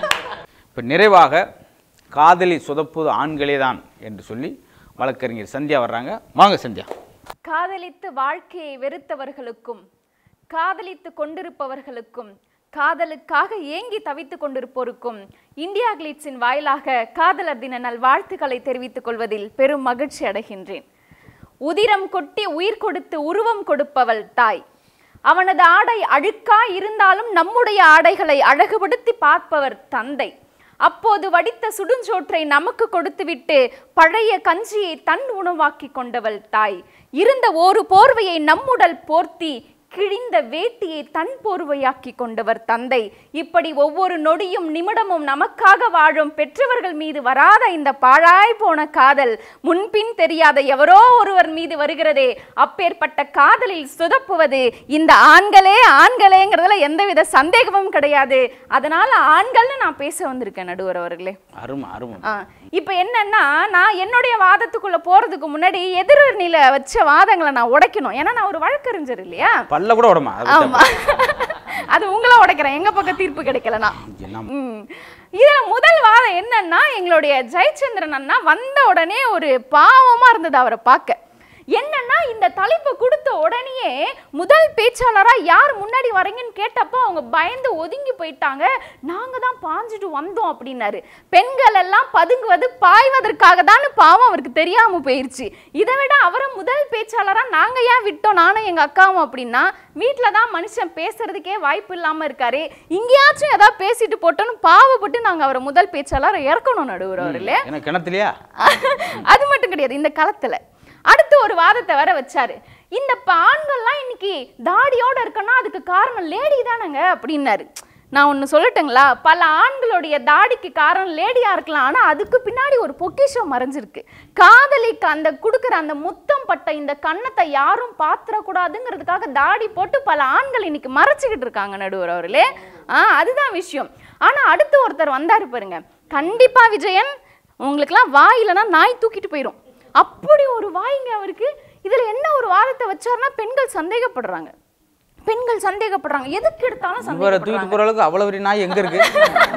இப்போ நிறைவாக காதலி சொதப்புவது ஆண்களே தான் என்று சொல்லி வழக்கறிஞர் சந்தியா வர்றாங்க வாங்க சந்தியா காதலித்து வாழ்க்கையை வெறுத்தவர்களுக்கும் காதலித்து கொண்டிருப்பவர்களுக்கும் காதலுக்காக ஏங்கி தவித்துக் கொண்டிருப்போருக்கும் இந்தியா கிளிட்ஸின் வாயிலாக காதலர் தின நல்வாழ்த்துக்களை தெரிவித்துக் கொள்வதில் பெரும் மகிழ்ச்சி அடைகின்றேன் உதிரம் கொட்டி உயிர் கொடுத்து உருவம் கொடுப்பவள் தாய் அவனது ஆடை அழுக்கா இருந்தாலும் நம்முடைய ஆடைகளை அழகுபடுத்தி பார்ப்பவர் தந்தை அப்போது வடித்த சுடுஞ்சோற்றை நமக்கு கொடுத்துவிட்டு பழைய கஞ்சியை தன் உணவாக்கி கொண்டவள் தாய் இருந்த ஒரு போர்வையை நம்முடல் போர்த்தி கிழிந்த வேட்டியை தன் போர்வையாக்கி கொண்டவர் தந்தை இப்படி ஒவ்வொரு நொடியும் நிமிடமும் நமக்காக வாழும் பெற்றவர்கள் மீது வராத இந்த பாழாய் போன காதல் முன்பின் தெரியாத எவரோ ஒருவர் மீது வருகிறதே அப்பேற்பட்ட காதலில் சுதப்புவது இந்த ஆண்களே ஆண்களேங்கிறதுல எந்தவித சந்தேகமும் கிடையாது அதனால ஆண்கள்னு நான் பேச வந்திருக்கேன் நடுவர் அவர்களே அருமை அருமை ஆ, இப்ப என்னன்னா நான் என்னுடைய வாதத்துக்குள்ள போறதுக்கு முன்னாடி எதிரணியில வச்ச வாதங்களை நான் உடைக்கணும் ஏன்னா நான் ஒரு வழக்கறிஞர் இல்லையா பல்ல கூட விடமா அதை பத்தி ஆமா அது உங்களை உடைக்கிறேன் எங்க பக்கம் தீர்ப்பு கிடைக்கலனா என்ன ம். இதுல முதல் வாதம் என்னன்னா எங்களுடைய ஜெயச்சந்திரன் அண்ணா வந்த உடனே ஒரு பாவமா இருந்தது அவரை பார்க்க என்னன்னா இந்த தலைப்பு கொடுத்த உடனேயே முதல் பேச்சாளரா யார் முன்னாடி வரீங்கன்னு கேட்டப்போ அவங்க பயந்து ஒதுங்கி போயிட்டாங்க நாங்க தான் பாஞ்சிட்டு வந்தோம் அப்படின்னாரு பெண்கள் எல்லாம் பதுங்குவது பாய்வதற்காக தான் பாவம் அவருக்கு தெரியாம போயிருச்சு இதை விட அவரை முதல் பேச்சாளரா நாங்க ஏன் விட்டோம் நானும் எங்க அக்காவும் அப்படின்னா வீட்டில் தான் மனுஷன் பேசுறதுக்கே வாய்ப்பு இல்லாம இருக்காரு இங்கேயாச்சும் ஏதாவது பேசிட்டு போட்டோன்னு பாவப்பட்டு நாங்க அவரை முதல் பேச்சாளர் இறக்கணும் நடுவர் அவர்களே என்ன கிணத்துலையா அது மட்டும் கிடையாது இந்த களத்துல அடுத்து ஒரு வாதத்தை வர வச்சாரு இந்த ப- ஆண்கள்லாம் இன்னைக்கு தாடியோட இருக்கன்னா அதுக்கு காரணம் லேடி தானங்க அப்படின்னாரு நான் ஒன்று சொல்லட்டுங்களா பல ஆண்களுடைய தாடிக்கு காரணம் லேடியா இருக்கலாம் ஆனா அதுக்கு பின்னாடி ஒரு பொக்கிஷம் மறைஞ்சிருக்கு காதலிக்கு அந்த கொடுக்குற அந்த முத்தம் பட்ட இந்த கன்னத்தை யாரும் பாத்திரக்கூடாதுங்கிறதுக்காக தாடி போட்டு பல ஆண்கள் இன்னைக்கு மறைச்சிக்கிட்டு இருக்காங்க நடுவர் அவர்களே ஆ அதுதான் விஷயம் ஆனா அடுத்து ஒருத்தர் வந்தாரு பாருங்க கண்டிப்பா விஜயன் உங்களுக்குலாம் வாய் இல்லைன்னா நாய் தூக்கிட்டு போயிடும் அப்படி ஒரு வாய்ங்க அவருக்கு இதுல என்ன ஒரு வாதத்தை வச்சாருன்னா பெண்கள் சந்தேகப்படுறாங்க பெண்கள் சந்தேகப்படுறாங்க எதுக்கு எடுத்தாலும் இவரை தூக்கிட்டு சந்தேகப்படுறாங்க போற அளவுக்கு அவ்வளவு பெரிய நாய் எங்க இருக்கு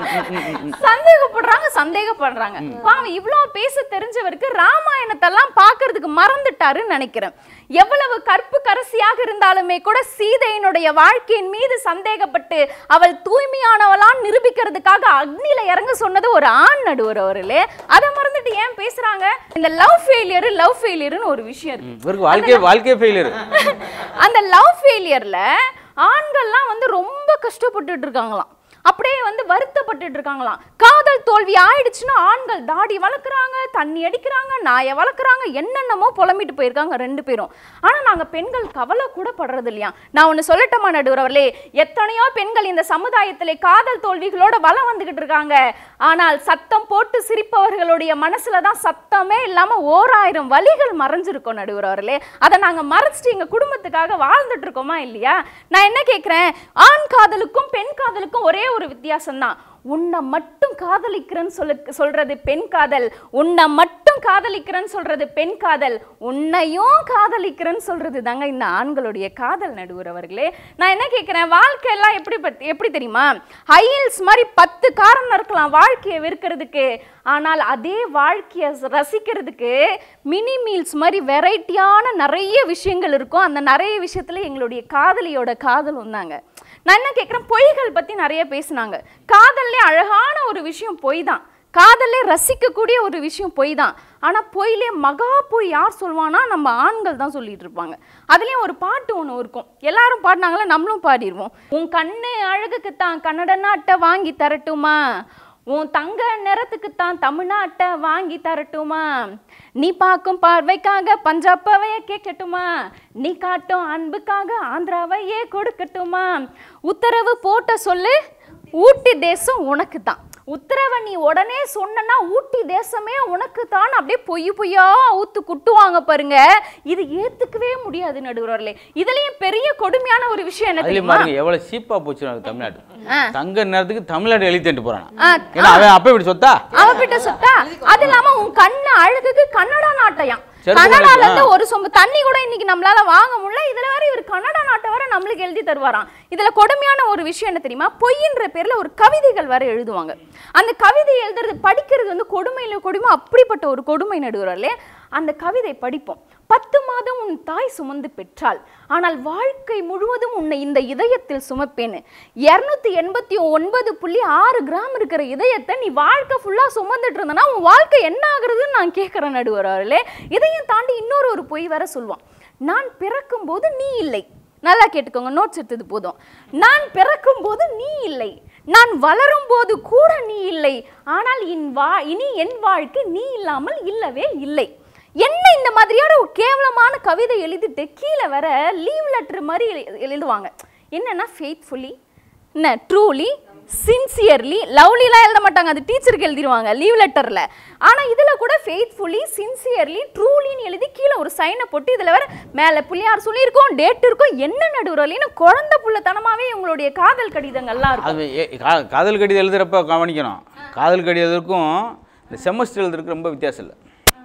சந்தேகப்படுறாங்க சந்தேகப்படுறாங்க பாவம் இவ்வளவு பேச தெரிஞ்சவருக்கு ராமாயணத்தெல்லாம் பார்க்கிறதுக்கு மறந்துட்டாருன்னு நினைக்கிறேன் எவ்வளவு கற்பு கரசியாக இருந்தாலுமே கூட சீதையினுடைய வாழ்க்கையின் மீது சந்தேகப்பட்டு அவள் தூய்மையானவளான்னு நிரூபிக்கிறதுக்காக அக்னியில இறங்க சொன்னது ஒரு ஆண் நடுவர் அவர்களே அதை மறந்துட்டு ஏன் பேசுறாங்க இந்த லவ் ஃபெயிலியர் லவ் ஃபெயிலியர்னு ஒரு விஷயம் இருக்கு இவருக்கு வாழ்க்கை வாழ்க்கை ஃபெயிலியர் அந்த லவ் ஃபெயிலியர்ல ஆண்கள்லாம் வந்து ரொம்ப கஷ்டப்பட்டுட்டு இருக்காங்களாம் அப்படியே வந்து வருத்தப்பட்டுட்டு இருக்காங்களாம் காதல் தோல்வி ஆயிடுச்சுன்னா ஆண்கள் தாடி வளர்க்குறாங்க தண்ணி அடிக்கிறாங்க நாயை வளர்க்குறாங்க என்னென்னமோ புலம்பிட்டு போயிருக்காங்க ரெண்டு பேரும் ஆனா நாங்க பெண்கள் கவலை கூட படுறது இல்லையா நான் ஒண்ணு சொல்லட்டமா நடுவர் அவர்களே எத்தனையோ பெண்கள் இந்த சமுதாயத்திலே காதல் தோல்விகளோட வலம் வந்துகிட்டு இருக்காங்க ஆனால் சத்தம் போட்டு சிரிப்பவர்களுடைய மனசுல தான் சத்தமே இல்லாம ஓராயிரம் வலிகள் மறைஞ்சிருக்கும் நடுவர் அவர்களே அதை நாங்க மறைச்சிட்டு எங்க குடும்பத்துக்காக வாழ்ந்துட்டு இருக்கோமா இல்லையா நான் என்ன கேக்குறேன் ஆண் காதலுக்கும் பெண் காதலுக்கும் ஒரே ஒரு வித்தியாசம் தான் உன்னை மட்டும் காதலிக்கிறேன்னு சொல்ல சொல்றது பெண் காதல் உன்னை மட்டும் காதலிக்கிறேன்னு சொல்றது பெண் காதல் உன்னையும் காதலிக்கிறேன்னு சொல்றது தாங்க இந்த ஆண்களுடைய காதல் நடுவர் அவர்களே நான் என்ன கேட்குறேன் வாழ்க்கையெல்லாம் எப்படி பத்- எப்படி தெரியுமா ஹைல்ஸ் மாதிரி பத்து காரணம் இருக்கலாம் வாழ்க்கையை வெறுக்கிறதுக்கு ஆனால் அதே வாழ்க்கையை ரசிக்கிறதுக்கு மினி மீல்ஸ் மாதிரி வெரைட்டியான நிறைய விஷயங்கள் இருக்கும் அந்த நிறைய விஷயத்துல எங்களுடைய காதலியோட காதல் வந்தாங்க நான் என்ன கேட்குறேன் பொய்கள் பற்றி நிறைய பேசுனாங்க காதல்லே அழகான ஒரு விஷயம் பொய் தான் காதல்லே ரசிக்கக்கூடிய ஒரு விஷயம் பொய் தான் ஆனால் பொய்லே மகா பொய் யார் சொல்வானா நம்ம ஆண்கள் தான் சொல்லிட்டு இருப்பாங்க அதுலேயும் ஒரு பாட்டு ஒன்று இருக்கும் எல்லாரும் பாடினாங்களா நம்மளும் பாடிடுவோம் உன் கண்ணு அழகுக்கு தான் கன்னட நாட்டை வாங்கி தரட்டுமா உன் தங்க நிறத்துக்குத்தான் தமிழ்நாட்டை வாங்கி தரட்டுமா நீ பார்க்கும் பார்வைக்காக பஞ்சாப்பாவையே கேட்கட்டுமா நீ காட்டும் அன்புக்காக ஆந்திராவையே கொடுக்கட்டுமா உத்தரவு போட்ட சொல்லு ஊட்டி தேசம் உனக்கு தான் உத்தரவை நீ உடனே சொன்னனா ஊட்டி தேசமே உனக்கு தான் அப்படியே பொய் பொய்யா ஊத்து குட்டுவாங்க பாருங்க இது ஏத்துக்கவே முடியாது நடுவர்களே இதுலயும் பெரிய கொடுமையான ஒரு விஷயம் என்ன அதுலயும் தெரியுமா பாருங்க எவ்வளவு சீப்பா போச்சு நமக்கு தமிழ்நாடு ஆ. தங்க நேரத்துக்கு தமிழ்நாடு எழுதிட்டு போறான் ஆ, ஏன்னா அவன் அப்ப இப்படி சொத்தா அவகிட்ட சொத்தா அது இல்லாம உன் கண்ணு அழகுக்கு கன்னடா நாட்டையாம் செருப்பு கனடால நாளைக்கு, இருந்து ஒரு சொம்பு தண்ணி கூட இன்னைக்கு நம்மளால வாங்க முடியல இதுல வேற இவர் கன்னடா நாட்டை வர நம்மளுக்கு எழுதி தருவாராம் இதுல கொடுமையான ஒரு விஷயம் என்ன தெரியுமா பொய்ன்ற பேர்ல ஒரு கவிதைகள் வேற எழுதுவாங்க அந்த கவிதை எழுதுறது படிக்கிறது வந்து கொடுமையில கொடுமை அப்படிப்பட்ட ஒரு கொடுமை நடுவர்களே அந்த கவிதை படிப்போம் பத்து மாதம் உன் தாய் சுமந்து பெற்றாள் ஆனால் வாழ்க்கை முழுவதும் உன்னை இந்த இதயத்தில் சுமப்பேன்னு இரநூத்தி எண்பத்தி ஒன்பது புள்ளி ஆறு கிராம் இருக்கிற இதயத்தை நீ வாழ்க்கை ஃபுல்லா சுமந்துட்டு இருந்தனா உன் வாழ்க்கை என்ன ஆகுறதுன்னு நான் கேட்குறேன் நடுவராளே இதையும் தாண்டி இன்னொரு ஒரு பொய் வேற சொல்லுவான் நான் பிறக்கும் போது நீ இல்லை நல்லா கேட்டுக்கோங்க நோட்ஸ் எடுத்தது போதும் நான் பிறக்கும் போது நீ இல்லை நான் வளரும் போது கூட நீ இல்லை ஆனால் என் வா இனி என் வாழ்க்கை நீ இல்லாமல் இல்லவே இல்லை என்ன இந்த மாதிரியான ஒரு கேவலமான கவிதை எழுதிட்டு கீழே வர லீவ் லெட்டர் மாதிரி எழு- எழுதுவாங்க என்னன்னா ஃபெய்த்ஃபுல்லி என்ன ட்ரூலி சின்சியர்லி லவ்லிலாம் எழுத மாட்டாங்க அது டீச்சருக்கு எழுதிடுவாங்க லீவ் லெட்டரில் ஆனால் இதில் கூட ஃபெய்த்ஃபுல்லி சின்சியர்லி ட்ரூலின்னு எழுதி கீழே ஒரு சைனை போட்டு இதில் வேற மேலே புள்ளியார் சொல்லியிருக்கோம் டேட் இருக்கும் என்ன நடுவுறலின்னு குழந்தை புள்ளத்தனமாகவே உங்களுடைய காதல் கடிதங்கள்லாம் இருக்கும் அது ஏ- கா- காதல் கடிதம் எழுதுறப்ப கவனிக்கணும் காதல் கடிதம் எழுதுறதுக்கும் இந்த செமஸ்டர் எழுதுறதுக்கு ரொம்ப வித்தியாசம் இல்லை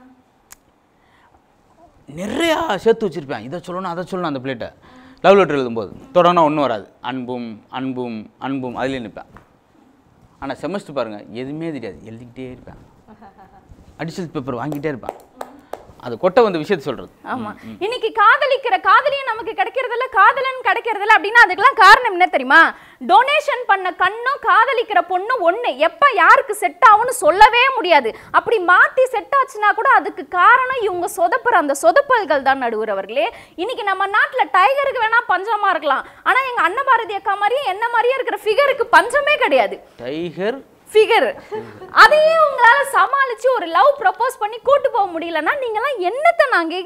நிறையா சேர்த்து வச்சிருப்பேன் இதை சொல்லணும் அதை சொல்லணும் அந்த பிளேட்டை லவ் லெட்டர் எழுதும்போது தொடங்கினா ஒன்றும் வராது அன்பும் அன்பும் அன்பும் அதுலேயே நிற்பேன் ஆனால் செமஸ்டர் பாருங்கள் எதுவுமே தெரியாது எழுதிக்கிட்டே இருப்பேன் அடிஷனல் பேப்பர் வாங்கிட்டே இருப்பேன் அது கொட்டை வந்த விஷயத்தை சொல்கிறது ஆமா இன்னைக்கு காதலிக்கிற காதலியும் நமக்கு கிடைக்கிறதில்ல காதலன் கிடைக்கிறதில்ல அப்படின்னா அதுக்கெல்லாம் காரணம் என்ன தெரியுமா டொனேஷன் பண்ண கண்ணும் காதலிக்கிற பொண்ணும் ஒண்ணு எப்ப யாருக்கு செட் ஆகும்னு சொல்லவே முடியாது அப்படி மாத்தி செட் ஆச்சுன்னா கூட அதுக்கு காரணம் இவங்க சொதப்புற அந்த சொதப்பல்கள் தான் நடுவுறவர்களே இன்னைக்கு நம்ம நாட்டுல டைகருக்கு வேணா பஞ்சமா இருக்கலாம் ஆனா எங்க அன்னபாரதி அக்கா மாதிரியே என்ன மாதிரியே இருக்கிற ஃபிகருக்கு பஞ்சமே கிடையாது டைகர் ஃபிகர் அதையே உங்களால சமாளிச்சு ஒரு லவ் ப்ரப்போஸ் பண்ணி கூட்டு போக முடியலன்னா நீங்கலாம் என்னத்தை நான் கேட்குறேன்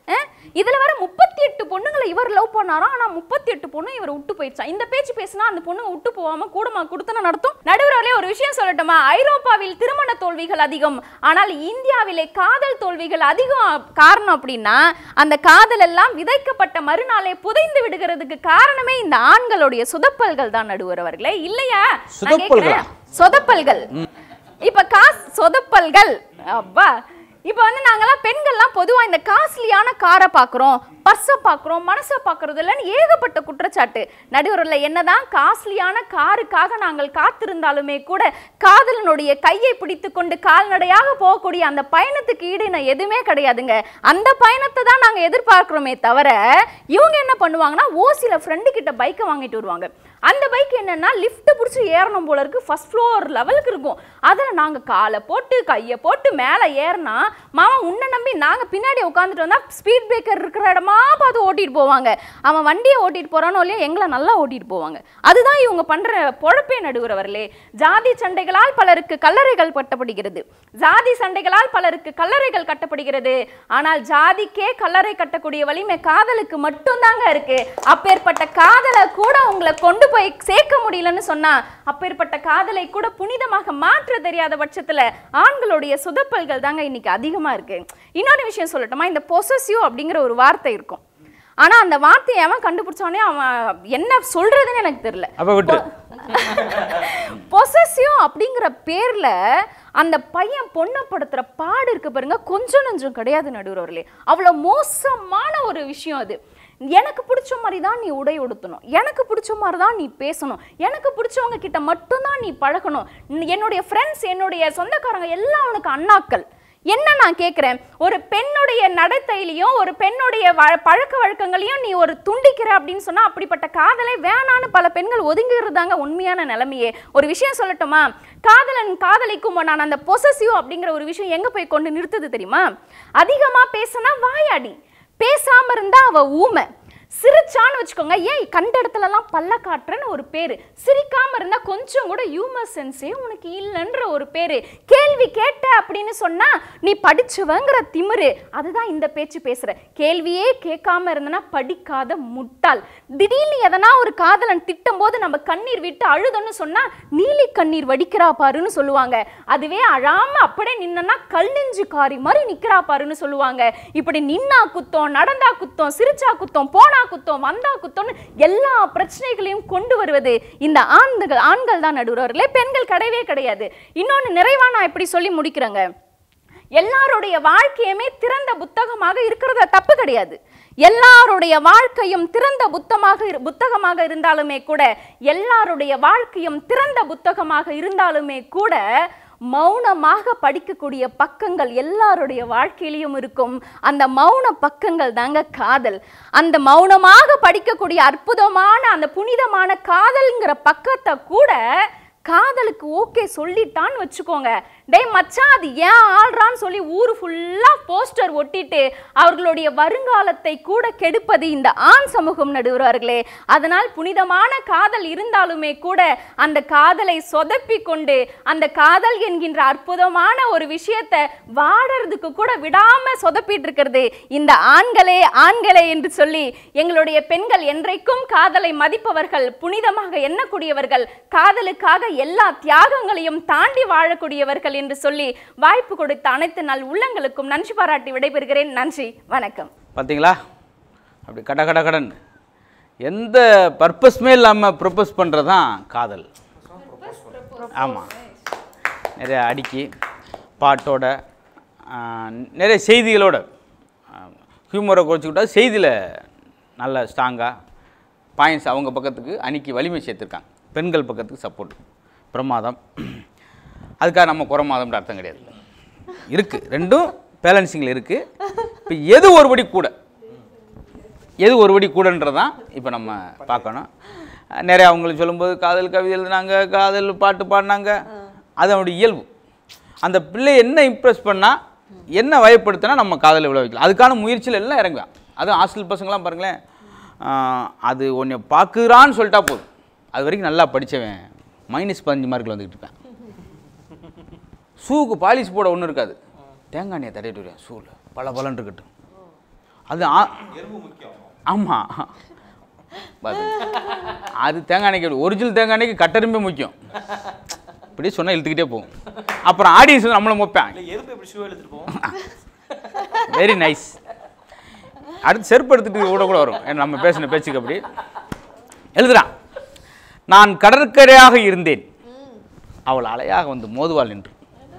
அஹ்? இதுல வர முப்பத்தி எட்டு பொண்ணுங்களை இவர் லவ் பண்ணாராம் ஆனா முப்பத்தி எட்டு பொண்ணு இவர் விட்டு போயிடுச்சான் இந்த பேச்சு பேசினா அந்த பொண்ணுங்க விட்டு போகாம கூடமா கொடுத்தன நடத்தும் நடுவர்களே ஒரு விஷயம் சொல்லட்டுமா ஐரோப்பாவில் திருமண தோல்விகள் அதிகம் ஆனால் இந்தியாவிலே காதல் தோல்விகள் அதிகம் காரணம் அப்படின்னா அந்த காதல் எல்லாம் விதைக்கப்பட்ட மறுநாளே புதைந்து விடுகிறதுக்கு காரணமே இந்த ஆண்களுடைய சுதப்பல்கள் தான் நடுவர் அவர்களே இல்லையா நான் சுதப்பல்களா? கேட்கிறேன். சொதப்பல்கள் இப்ப காசு சொதப்பல்கள் அப்பா இப்ப வந்து நாங்கெல்லாம் பெண்கள்லாம் பொதுவா இந்த காஸ்ட்லியான காரை பாக்குறோம் பர்ஸை பாக்குறோம் மனசை பாக்குறது இல்லைன்னு ஏகப்பட்ட குற்றச்சாட்டு நடுவரில் என்னதான் காஸ்ட்லியான காருக்காக நாங்கள் காத்திருந்தாலுமே கூட காதலனுடைய கையை பிடித்து கொண்டு கால்நடையாக போகக்கூடிய அந்த பயணத்துக்கு ஈடு நான் எதுவுமே கிடையாதுங்க அந்த பயணத்தை தான் நாங்க எதிர்பார்க்கிறோமே தவிர இவங்க என்ன பண்ணுவாங்கன்னா ஓசில ஃப்ரெண்டு கிட்ட பைக்கை வாங்கிட்டு வருவாங்க அந்த பைக் என்னன்னா லிஃப்ட் பிடிச்சி ஏறணும் போல இருக்கு ஃபர்ஸ்ட் ஃப்ளோர் லெவலுக்கு இருக்கும் அதில் நாங்கள் காலை போட்டு கையை போட்டு மேலே ஏறினா மாமா உன்னை நம்பி நாங்கள் பின்னாடி உட்காந்துட்டு வந்தா ஸ்பீட் பிரேக்கர் இருக்கிற இடமா பார்த்து ஓட்டிட்டு போவாங்க அவன் வண்டியை ஓட்டிட்டு போறானோ இல்லையோ எங்களை நல்லா ஓட்டிட்டு போவாங்க அதுதான் இவங்க பண்ற பொழப்பே நடுவுறவர்களே ஜாதி சண்டைகளால் பலருக்கு கல்லறைகள் கட்டப்படுகிறது ஜாதி சண்டைகளால் பலருக்கு கல்லறைகள் கட்டப்படுகிறது ஆனால் ஜாதிக்கே கல்லறை கட்டக்கூடிய வலிமை காதலுக்கு மட்டும்தாங்க இருக்கு அப்பேற்பட்ட காதலை கூட உங்களை கொண்டு போய் சேர்க்க முடியலன்னு சொன்னா அப்பேற்பட்ட காதலை கூட புனிதமாக மாற்ற தெரியாத பட்சத்துல ஆண்களுடைய சுதப்பல்கள் தாங்க இன்னைக்கு அதிகமா இருக்கு இன்னொரு விஷயம் சொல்லட்டுமா இந்த பொசசிவ் அப்படிங்கிற ஒரு வார்த்தை இருக்கும் ஆனா அந்த வார்த்தையை அவன் கண்டுபிடிச்சானே அவன் என்ன சொல்றதுன்னு எனக்கு தெரியல அப்ப விட்டு பொசசிவ் அப்படிங்கிற பேர்ல அந்த பையன் பொண்ணப்படுத்துற பாடு இருக்கு பாருங்க கொஞ்சம் நெஞ்சம் கிடையாது நடுவுறவர்களே அவ்வளவு மோசமான ஒரு விஷயம் அது எனக்கு பிடிச்ச மாதிரி தான் நீ உடை உடுத்தணும் எனக்கு பிடிச்ச மாதிரி தான் நீ பேசணும் எனக்கு பிடிச்சவங்க கிட்ட மட்டும்தான் நீ பழகணும் என்னுடைய ஃப்ரெண்ட்ஸ் என்னுடைய சொந்தக்காரங்க எல்லாம் உனக்கு அண்ணாக்கள் என்ன நான் கேட்குறேன் ஒரு பெண்ணுடைய நடத்தையிலையும் ஒரு பெண்ணுடைய வ- பழக்க வழக்கங்களையும் நீ ஒரு துண்டிக்கிற அப்படின்னு சொன்னா அப்படிப்பட்ட காதலை வேணான்னு பல பெண்கள் ஒதுங்குறதாங்க உண்மையான நிலைமையே ஒரு விஷயம் சொல்லட்டுமா காதலன் காதலிக்கும் நான் அந்த பொசசிவ் அப்படிங்கிற ஒரு விஷயம் எங்க போய் கொண்டு நிறுத்துது தெரியுமா அதிகமா பேசினா வாயாடி பேசாம இருந்தா அவ ஊமை சிரிச்சான்னு வச்சுக்கோங்க ஏன் கண்ட இடத்துலலாம் பல்ல காட்டுறன்னு ஒரு பேரு சிரிக்காம இருந்தா கொஞ்சம் கூட ஹியூமர் சென்ஸே உனக்கு இல்லைன்ற ஒரு பேரு கேள்வி கேட்ட அப்படின்னு சொன்னா நீ படிச்சவங்கிற திமிரு அதுதான் இந்த பேச்சு பேசுற கேள்வியே கேட்காம இருந்தனா படிக்காத முட்டாள் திடீர்னு எதனா ஒரு காதலன் திட்டும் போது நம்ம கண்ணீர் விட்டு அழுதோன்னு சொன்னா நீலி கண்ணீர் வடிக்கிறா பாருன்னு சொல்லுவாங்க அதுவே அழாம அப்படியே நின்னா கல் நெஞ்சு காரி மாதிரி நிக்கிறா பாருன்னு சொல்லுவாங்க இப்படி நின்னா குத்தம் நடந்தா குத்தம் சிரிச்சா குத்தம் போனா குத்தம் வந்தா குத்தம்னு எல்லா பிரச்சனைகளையும் கொண்டு வருவது இந்த ஆண்கள் ஆண்கள் தான் நடுவர்களே பெண்கள் கிடையவே கிடையாது இன்னொன்னு நிறைவா நான் இப்படி சொல்லி முடிக்கிறேங்க எல்லாருடைய வாழ்க்கையுமே திறந்த புத்தகமாக இருக்கிறது தப்பு கிடையாது எல்லாருடைய வாழ்க்கையும் திறந்த புத்தமாக இரு- புத்தகமாக இருந்தாலுமே கூட எல்லாருடைய வாழ்க்கையும் திறந்த புத்தகமாக இருந்தாலுமே கூட மௌனமாக படிக்கக்கூடிய பக்கங்கள் எல்லாருடைய வாழ்க்கையிலையும் இருக்கும் அந்த மௌன பக்கங்கள் தாங்க காதல் அந்த மௌனமாக படிக்கக்கூடிய அற்புதமான அந்த புனிதமான காதல்ங்கிற பக்கத்தை கூட காதலுக்கு ஓகே சொல்லிட்டான்னு வச்சுக்கோங்க டேய் மச்சான் அது ஏன் ஆள்றான்னு சொல்லி ஊர் ஃபுல்லா போஸ்டர் ஒட்டிட்டு அவர்களுடைய வருங்காலத்தை கூட கெடுப்பது இந்த ஆண் சமூகம் நடுவர்களே அதனால் புனிதமான காதல் இருந்தாலுமே கூட அந்த காதலை சொதப்பி கொண்டு அந்த காதல் என்கின்ற அற்புதமான ஒரு விஷயத்தை வாடுறதுக்கு கூட விடாம சொதப்பிட்டு இருக்கிறது இந்த ஆண்களே ஆண்களே என்று சொல்லி எங்களுடைய பெண்கள் என்றைக்கும் காதலை மதிப்பவர்கள் புனிதமாக எண்ணக்கூடியவர்கள் காதலுக்காக எல்லா தியாகங்களையும் தாண்டி வாழக்கூடியவர்கள் என்று சொல்லி வாய்ப்பு கொடுத்த அனைத்து நல் உள்ளங்களுக்கும் நன்றி பாராட்டி விடைபெறுகிறேன் நன்றி வணக்கம் பார்த்தீங்களா அப்படி கட கட கடன் எந்த பர்பஸ்மே இல்லாமல் ப்ரொப்போஸ் பண்ணுறது தான் காதல் ஆமாம் நிறைய அடுக்கி பாட்டோட ஆஹ், நிறைய செய்திகளோட ஹியூமரை குறைச்சிக்கிட்டா செய்தியில் நல்ல ஸ்ட்ராங்காக பாயிண்ட்ஸ் அவங்க பக்கத்துக்கு அன்னைக்கு வலிமை சேர்த்துருக்காங்க பெண்கள் பக்கத்துக்கு சப்போர்ட் பிரமாதம் அதுக்காக நம்ம குறமாதம்ன்ற அர்த்தம் கிடையாது இருக்குது ரெண்டும் பேலன்சிங்கில் இருக்குது இப்போ எது ஒருபடி கூட எது ஒருபடி கூடன்றதான் இப்போ நம்ம பார்க்கணும் அஹ் நிறைய அவங்களுக்கு சொல்லும்போது காதல் கவிதை எழுதுனாங்க காதல் பாட்டு பாடினாங்க அது அவனுடைய இயல்பு அந்த பிள்ளை என்ன இம்ப்ரெஸ் பண்ணால் என்ன வயப்படுத்தினா நம்ம காதலை விழ வைக்கலாம் அதுக்கான முயற்சியில் எல்லாம் இறங்குவேன் அதுவும் ஹாஸ்டல் பசங்களாம் பாருங்களேன் ஆஹ் அது உன்னை பார்க்குறான்னு சொல்லிட்டா போதும் அது வரைக்கும் நல்லா படித்தவன் மைனஸ் பதினஞ்சு மார்க்கில் வந்துக்கிட்டு இருப்பேன் ஷூக்கு பாலிஷ் போட ஒன்றும் இருக்காது தேங்காய் எண்ணெயை தடவிட்டு வருவேன் ஷூவில் பல பலன் இருக்கட்டும் அது ஆ- ஆமா பாத்து. அது தேங்காய் எண்ணெய்க்கு ஒரிஜினல் தேங்காய் எண்ணெய்க்கு கட்டெரும்பே முக்கியம் இப்படியே சொன்னா இழுத்துக்கிட்டே போகும் அப்புறம் ஆடியன்ஸ் நம்மளும் மொப்பேன் எறும்பு எப்படி ஷூ எடுத்துட்டு போவோம் வெரி நைஸ் அடுத்து செருப்பு எடுத்துட்டு கூட கூட வரும் ஏன்னா நம்ம பேசின பேச்சுக்கு அப்படி எழுதுறான் நான் கடற்கரையாக இருந்தேன் அவள் அலையாக வந்து மோதுவாள் என்று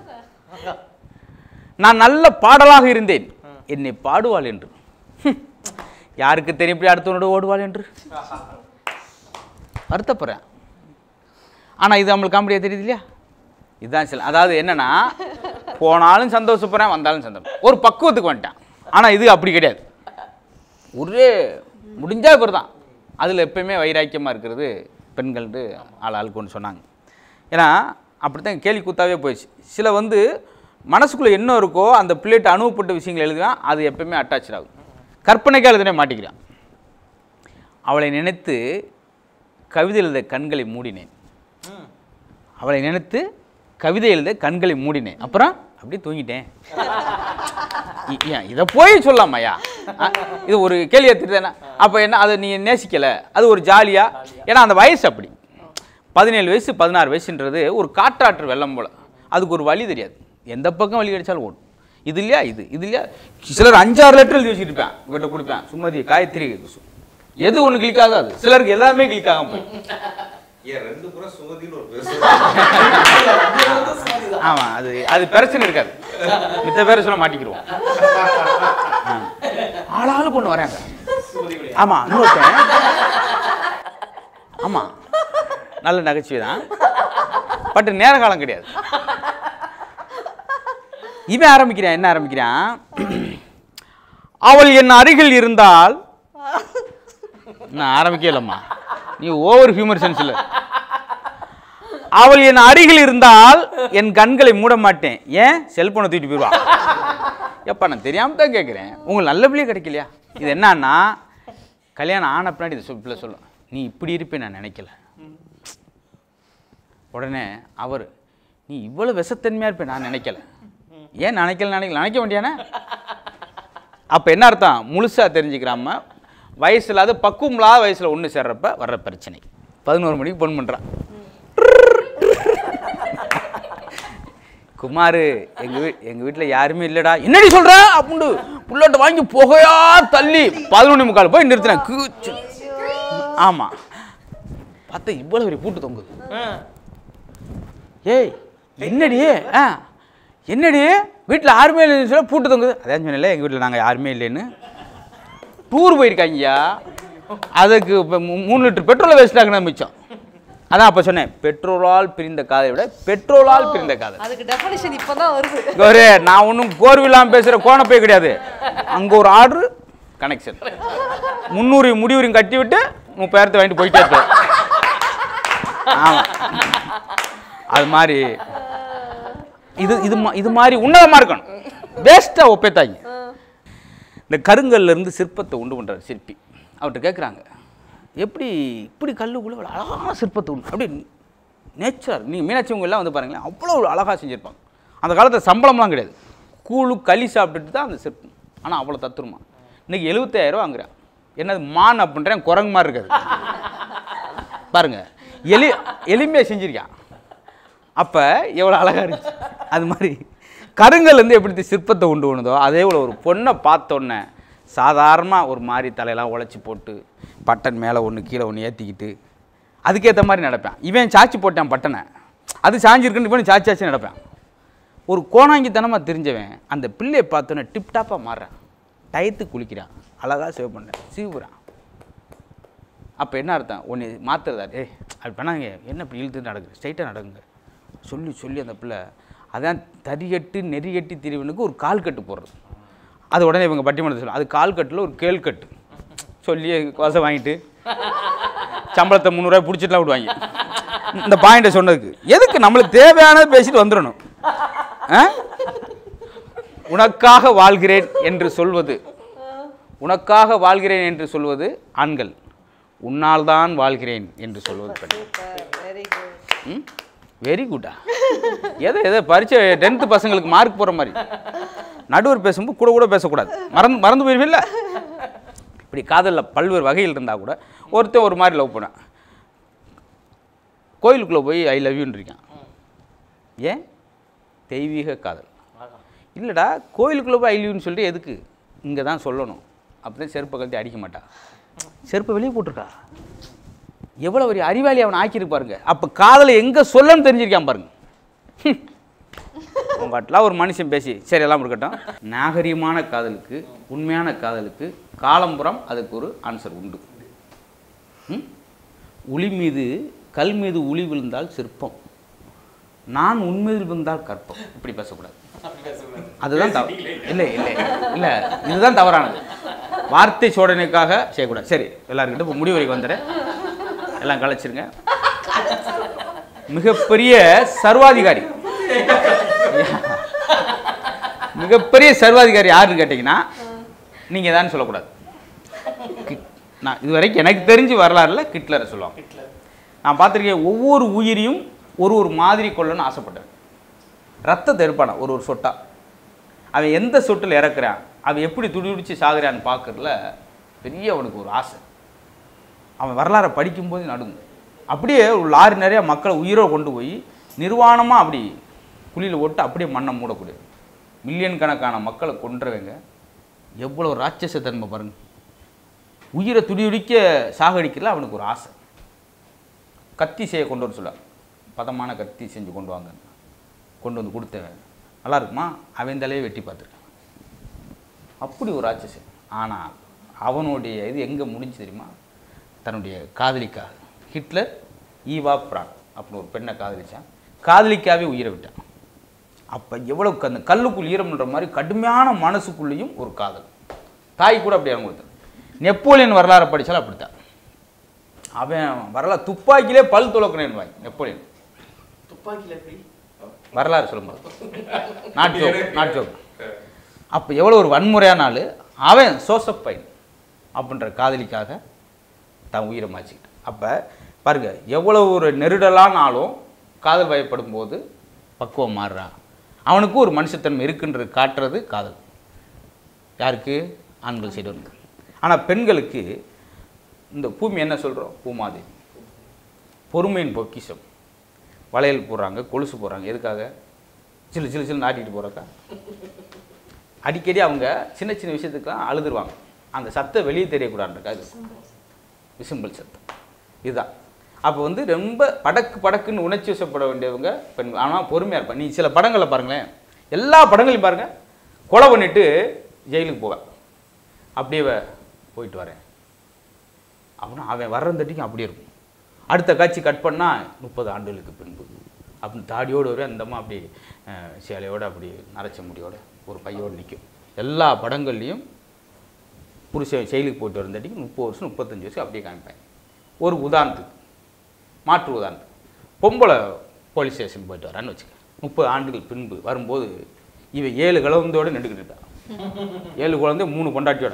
நான் நல்ல பாடலாக இருந்தேன் என்னை பாடுவாள் என்று ஹம். யாருக்கு தெரியும் இப்படி அடுத்தவனோட ஓடுவாள் என்று வருத்தப்படுறேன் ஆனா இது நம்மளுக்கு காமெடியாக தெரியுது இல்லையா இதுதான் சில அதாவது என்னன்னா போனாலும் சந்தோஷப்படுறேன் வந்தாலும் சந்தோஷம் ஒரு பக்குவத்துக்கு வந்துட்டேன் ஆனா இது அப்படி கிடையாது ஒரே முடிஞ்சா இவர் தான் அதில் எப்பயுமே வைராக்கியமாக இருக்கிறது பெண்கள்னு ஆள் ஆளுக்கு ஒன்று சொன்னாங்க ஏன்னா அப்படி தான் கேலி கூத்தாவே போயிடுச்சு சில வந்து மனசுக்குள்ளே என்ன இருக்கோ அந்த பிள்ளைகிட்ட அனுபவப்பட்ட விஷயங்கள் எழுதுவேன் அது எப்பயுமே அட்டாச் ஆகும் கற்பனைக்காக எழுதுனே மாட்டிக்கிறான் அவளை நினைத்து கவிதை எழுத கண்களை மூடினேன் அவளை நினைத்து கவிதை எழுத கண்களை மூடினேன் அப்புறம் அப்படியே தூங்கிட்டேன் இ- ஏன் இதை போய் சொல்லலாமாய்யா ஆ, இது ஒரு கேள்வி எடுத்துட்டு அப்போ என்ன அதை நீ நேசிக்கல அது ஒரு ஜாலியா ஏன்னா அந்த வயசு அப்படி பதினேழு வயசு பதினாறு வயசுன்றது ஒரு காற்றாற்று வெள்ளம் போல அதுக்கு ஒரு வழி தெரியாது எந்த பக்கம் வழி கிடைச்சாலும் ஓடும் இது இல்லையா இது இது இல்லையா சிலர் அஞ்சாறு லெட்டர் எழுதி வச்சுட்டு இருப்பேன் இவர்கிட்ட கொடுப்பேன் சுமதி காயத்ரி எது ஒன்று கிளிக் ஆகாது சிலருக்கு எல்லாமே கிளிக் ஆகாம போயிடும். ஏன் ரெண்டு புறம் சுமதின்னு ஒரு பேர் ஆமா அது அது பிரச்சனை இருக்காது மித்த பேரை சொல்ல மாட்டிக்கிடுவோம் ஆ. ஆளாளு பொண்ணு வராங்க ஆமா இன்னொருத்தன் ஆமா நல்ல நகைச்சுவை தான் பட் நேர காலம் கிடையாது இவன் ஆரம்பிக்கிறான் என்ன ஆரம்பிக்கிறான் அவள் என் அருகில் இருந்தால் நான் ஆரம்பிக்கலம்மா நீ ஓவர் ஹியூமர் சென்ஸ் இல்லை அவள் என் அருகில் இருந்தால் என் கண்களை மூட மாட்டேன் ஏன் செல்போனை தூக்கிட்டு போயிடுவா எப்பா நான் தெரியாம தான் கேட்குறேன் உங்களுக்கு நல்லபடியே கிடைக்கலையா இது என்னன்னா கல்யாணம் ஆன பின்னாடி இதை சொல்ல சொல்லும் நீ இப்படி இருப்பே நான் நினைக்கல உடனே அவர் நீ இவ்வளவு விஷத்தன்மையா இருப்பே நான் நினைக்கல ஏன் நினைக்கல நினைக்கல நினைக்க வேண்டியானே அப்போ என்ன அர்த்தம் முழுசா தெரிஞ்சுக்கிறாம வயசுல அது பக்குவம் இல்லாத வயசுல ஒன்று சேர்றப்ப வர்ற பிரச்சனை பதினோரு மணிக்கு பொண்ணு பண்றான் குமார் எங்க வீ எங்க வீட்டுல யாருமே இல்லடா என்னடி சொல்ற அப்படின்னு புள்ளோட்ட வாங்கி புகையா தள்ளி பதினொன்று முக்கால் போய் நிறுத்தினேன் கீச்சு ஆமா பார்த்தா இவ்வளவு பெரிய பூட்டு தொங்குது ஏய் என்னடி ஆ என்னடி வீட்டில் யாருமே இல்லைன்னு சொல்ல பூட்டு தொங்குது அதான் சொன்னேன்ல எங்கள் வீட்டில் நாங்கள் யாருமே இல்லைன்னு டூர் போயிருக்காங்கய்யா அதுக்கு இப்போ மூணு லிட்டர் பெட்ரோலை வேஸ்ட் ஆகினா மிச்சம் அதான் அப்போ சொன்னேன் பெட்ரோலால் பிரிந்த காதை விட பெட்ரோலால் பிரிந்த காதை அதுக்கு டெஃபனிஷன் இப்பதான் வருது இங்க ஒரு நான் ஒன்றும் கோர்வில்லாமல் பேசுகிற கோணப்பே கிடையாது அங்கே ஒரு ஆர்டர் கனெக்ஷன் முந்நூறு முடிவுரையும் கட்டி விட்டு முப்பதாயிரத்தை வாங்கிட்டு போயிட்டே இருப்பேன் ஆமாம் அது மாதிரி இது இது மா- இது மாதிரி உன்னதமாக இருக்கணும் வேஸ்ட்டாக ஒப்பேத்தாங்க இந்த கருங்கல்ல இருந்து சிற்பத்தை உண்டு பண்ணுறாரு சிற்பி அவர்கிட்ட கேட்குறாங்க எப்படி இப்படி கல்லுக்குள்ள இவ்வளோ அழகான சிற்பத்தை உண்டு அப்படி நேச்சர் நீங்கள் மீனாட்சி உங்க எல்லாம் வந்து பாருங்களேன் அவ்வளோ அழகாக செஞ்சுருப்பாங்க அந்த காலத்தில் சம்பளம்லாம் கிடையாது கூழு களி சாப்பிட்டுட்டு தான் அந்த சிற்பம் ஆனால் அவ்வளோ தத்துருமா இன்னைக்கு 75000 ரூபா வாங்குறேன் என்னது மான் அப்படின்றேன் குரங்கு மாதிரி இருக்காது பாருங்க எளி எளிமையாக செஞ்சிருக்கான் அப்போ எவ்வளோ அழகாக இருந்துச்சு அது மாதிரி கருங்கல் வந்து எப்படி சிற்பத்தை உண்டு பண்ணுதோ அதே போல் ஒரு பொண்ணை பார்த்தோன்னே சாதாரணமாக ஒரு மாதிரி தலையெல்லாம் உழைச்சி போட்டு பட்டன் மேலே ஒன்று கீழே ஒன்று ஏற்றிக்கிட்டு அதுக்கேற்ற மாதிரி நடப்பேன் இவன் சாச்சி போட்டான் பட்டனை அது சாஞ்சிருக்குன்னு இவன் சாச்சி சாச்சி நடப்பேன் ஒரு கோணாங்கித்தனமாக தெரிஞ்சவன் அந்த பிள்ளையை பார்த்தோன்னே டிப்டாப்பாக மாறுறான் டயத்துக்கு குளிக்கிறான் அழகாக சேவ் பண்ணுறேன் சீவுறான் அப்போ என்ன அர்த்தம் ஒன்று மாற்றுறதா ஏய் அப்படி பண்ணாங்க என்ன இப்படி இழுத்து நடக்குது ஸ்ட்ரைட்டாக நடக்குங்க சொல்லி சொல்லி அந்த பிள்ளை அதான் தறிகட்டு நெறிகட்டி திரிவனுக்கு ஒரு கால் கட்டு போடுறது அது உடனே இவங்க பட்டிமன்றத்தில் சொல்லுவாங்க அது கால் கட்டில் ஒரு கேள் கட்டு சொல்லி காசை வாங்கிட்டு சம்பளத்தை முந்நூறுரூவா பிடிச்சிட்டுலாம் விடுவாங்க இந்த பாயிண்ட்டை சொன்னதுக்கு எதுக்கு நம்மளுக்கு தேவையானது பேசிட்டு வந்துடணும் ஆ? உனக்காக வாழ்கிறேன் என்று சொல்வது உனக்காக வாழ்கிறேன் என்று சொல்வது ஆண்கள் உன்னால் தான் வாழ்கிறேன் என்று சொல்வது பெண்கள் வெரி குட் வெரி குட்டா எதை எதை பரீட்சை டென்த்து பசங்களுக்கு மார்க் போகிற மாதிரி நடுவர் பேசும்போது கூட கூட பேசக்கூடாது மறந்து மறந்து போயிருவில்ல இப்படி காதலில் பல்வேறு வகையில் இருந்தால் கூட ஒருத்தன் ஒரு மாதிரி லவ் பண்ணான் கோயிலுக்குள்ளே போய் ஐ லவ் யூன்னு இருக்கான் ஏன் தெய்வீக காதல் இல்லைடா கோயிலுக்குள்ளே போய் ஐ லவ்யூன்னு சொல்லிட்டு எதுக்கு இங்கே தான் சொல்லணும் அப்போ தான் செருப்பை கழட்டி அடிக்க மாட்டா செருப்பை வெளியே போட்டிருக்கா எவ்வளோ ஒரு அறிவாளி அவனை ஆக்கியிருக்கு பாருங்க அப்போ காதலை எங்கே சொல்லணும்னு தெரிஞ்சிருக்கான் பாருங்க உங்கள்கிட்டலாம் ஒரு மனுஷன் பேசி சரி எல்லாம் இருக்கட்டும் நாகரிகமான காதலுக்கு உண்மையான காதலுக்கு காலம்புறம் அதுக்கு ஒரு ஆன்சர் உண்டு ம்? உளி மீது கல் மீது உளி விழுந்தால் சிற்பம் நான் உண்மையில் விழுந்தால் கற்பம் இப்படி பேசக்கூடாது அதுதான் தவறு இல்லை இல்லை இல்லை இதுதான் தவறானது வார்த்தை சோதனைக்காக செய்யக்கூடாது சரி எல்லாருக்கிட்ட இப்போ முடிவு வரைக்கும் வந்துடுறேன் எல்லாம் கலைச்சிருங்க மிகப்பெரிய சர்வாதிகாரி மிகப்பெரிய சர்வாதிகாரி யாருன்னு கேட்டிங்கன்னா நீங்கள் தான் சொல்லக்கூடாது கிட்- நான் இது வரைக்கும் எனக்கு தெரிஞ்சு வரலாறுல கிட்லரை சொல்லுவாங்க நான் பார்த்துருக்கேன் ஒவ்வொரு உயிரையும் ஒரு ஒரு மாதிரி கொள்ளணும்னு ஆசைப்பட்டேன் ரத்தத்தை எடுப்பானா ஒரு ஒரு சொட்டா அவன் எந்த சொட்டில் இறக்குறான் அவன் எப்படி துடிதுடிச்சு சாகுறான்னு பார்க்கறதுல பெரிய அவனுக்கு ஒரு ஆசை அவன் வரலாறை படிக்கும்போது நடுங்கும் அப்படியே ஒரு லாரி நிறைய மக்களை உயிரோட கொண்டு போய் நிர்வாணமாக அப்படி குழியில் ஓட்டு அப்படியே மண்ணை மூடக்கூடிய மில்லியன் கணக்கான மக்களை கொன்றவங்க எவ்வளோ ராட்சச தன்மை பாருங்க உயிரை துடிதுடிக்க சாகடிக்கல அவனுக்கு ஒரு ஆசை கத்தி செய்ய கொண்டு வர சொல்ல பதமான கத்தி செஞ்சு கொண்டு வாங்க கொண்டு வந்து கொடுத்தவன் நல்லா இருக்குமா அவன் தலையை வெட்டி பார்த்துருக்கான் அப்படி ஒரு ராட்சசன் ஆனால் அவனுடைய இது எங்கே முடிஞ்சு தெரியுமா தன்னுடைய காதலிக்காக ஹிட்லர் ஈவா பிரான் அப்படின்னு ஒரு பெண்ணை காதலிச்சான் காதலிக்காவே உயிரை விட்டான் அப்போ எவ்வளவு அந்த கல்லுக்குள் ஈரம்ன்ற மாதிரி கடுமையான மனசுக்குள்ளேயும் ஒரு காதல் தாய் கூட அப்படி இடம் கொடுத்தான் நெப்போலியன் வரலாறை படித்தாலும் அப்படித்தான் அவன் வரலாறு துப்பாக்கியிலே பல் துளக்கணும் வாய் நெப்போலியன் துப்பாக்கியில் எப்படி வரலாறு சொல்லும்போது நாட் ஜோக் நாட் ஜோக் அப்போ எவ்வளோ ஒரு வன்முறையான ஆள் அவன் சோசப் பையன் அப்படின்ற காதலிக்காக தான் உயிரை மாச்சிக்கிட்டான் அப்போ பாருங்க எவ்வளோ ஒரு நெருடலான ஆளும் காதல் வயப்படும் போது பக்குவம் மாறுறான் அவனுக்கு ஒரு மனுஷத்தன்மை இருக்குன்றது காட்டுறது காதல் யாருக்கு ஆண்கள் சைடு இருக்கு ஆனால் பெண்களுக்கு இந்த பூமி என்ன சொல்கிறோம் பூமாதேவி பொறுமையின் பொக்கிஷம் வளையல் போடுறாங்க கொலுசு போடுறாங்க எதுக்காக சில்லு சில்லு சில்லு நாட்டிட்டு போகிறக்கா அடிக்கடி அவங்க சின்ன சின்ன விஷயத்துக்குலாம் அழுதுருவாங்க அந்த சத்தம் வெளியே தெரியக்கூடாதுக்கா இது விசிம்பிள் சத்தம் இதுதான் அப்போ வந்து ரொம்ப படக்கு படக்குன்னு உணர்ச்சி வசப்பட வேண்டியவங்க பெண் ஆனால் பொறுமையாக இருப்பாங்க நீ சில படங்களை பாருங்களேன் எல்லா படங்களையும் பாருங்கள் கொலை பண்ணிட்டு ஜெயிலுக்கு போவேன் அப்படியே வ- போயிட்டு வரேன் அப்படின்னா அவன் வர்றந்தட்டிக்கும் அப்படியே இருக்கும் அடுத்த காட்சி கட் பண்ணால் முப்பது ஆண்டுகளுக்கு பின்பு அப்படின்னு தாடியோடு வரும் அந்தம்மா அப்படி அஹ், சேலையோட அப்படி நரைச்ச முடியோட ஒரு பையோடு நிற்கும் எல்லா படங்கள்லையும் புருஷன் செயலுக்கு போயிட்டு வரந்தட்டிக்கு முப்பது வருஷம் முப்பத்தஞ்சு வருஷம் அப்படியே காமிப்பாங்க ஒரு உதாரணத்துக்கு மாற்று உதாரணத்துக்கு பொம்பளை போலீஸ் ஸ்டேஷன் போயிட்டு வரான்னு வச்சுக்க முப்பது ஆண்டுகள் பின்பு வரும்போது இவன் ஏழு குழந்தையோடு நின்றுக்கிட்டு இருக்கான் ஏழு குழந்தை மூணு பொண்டாட்டியோட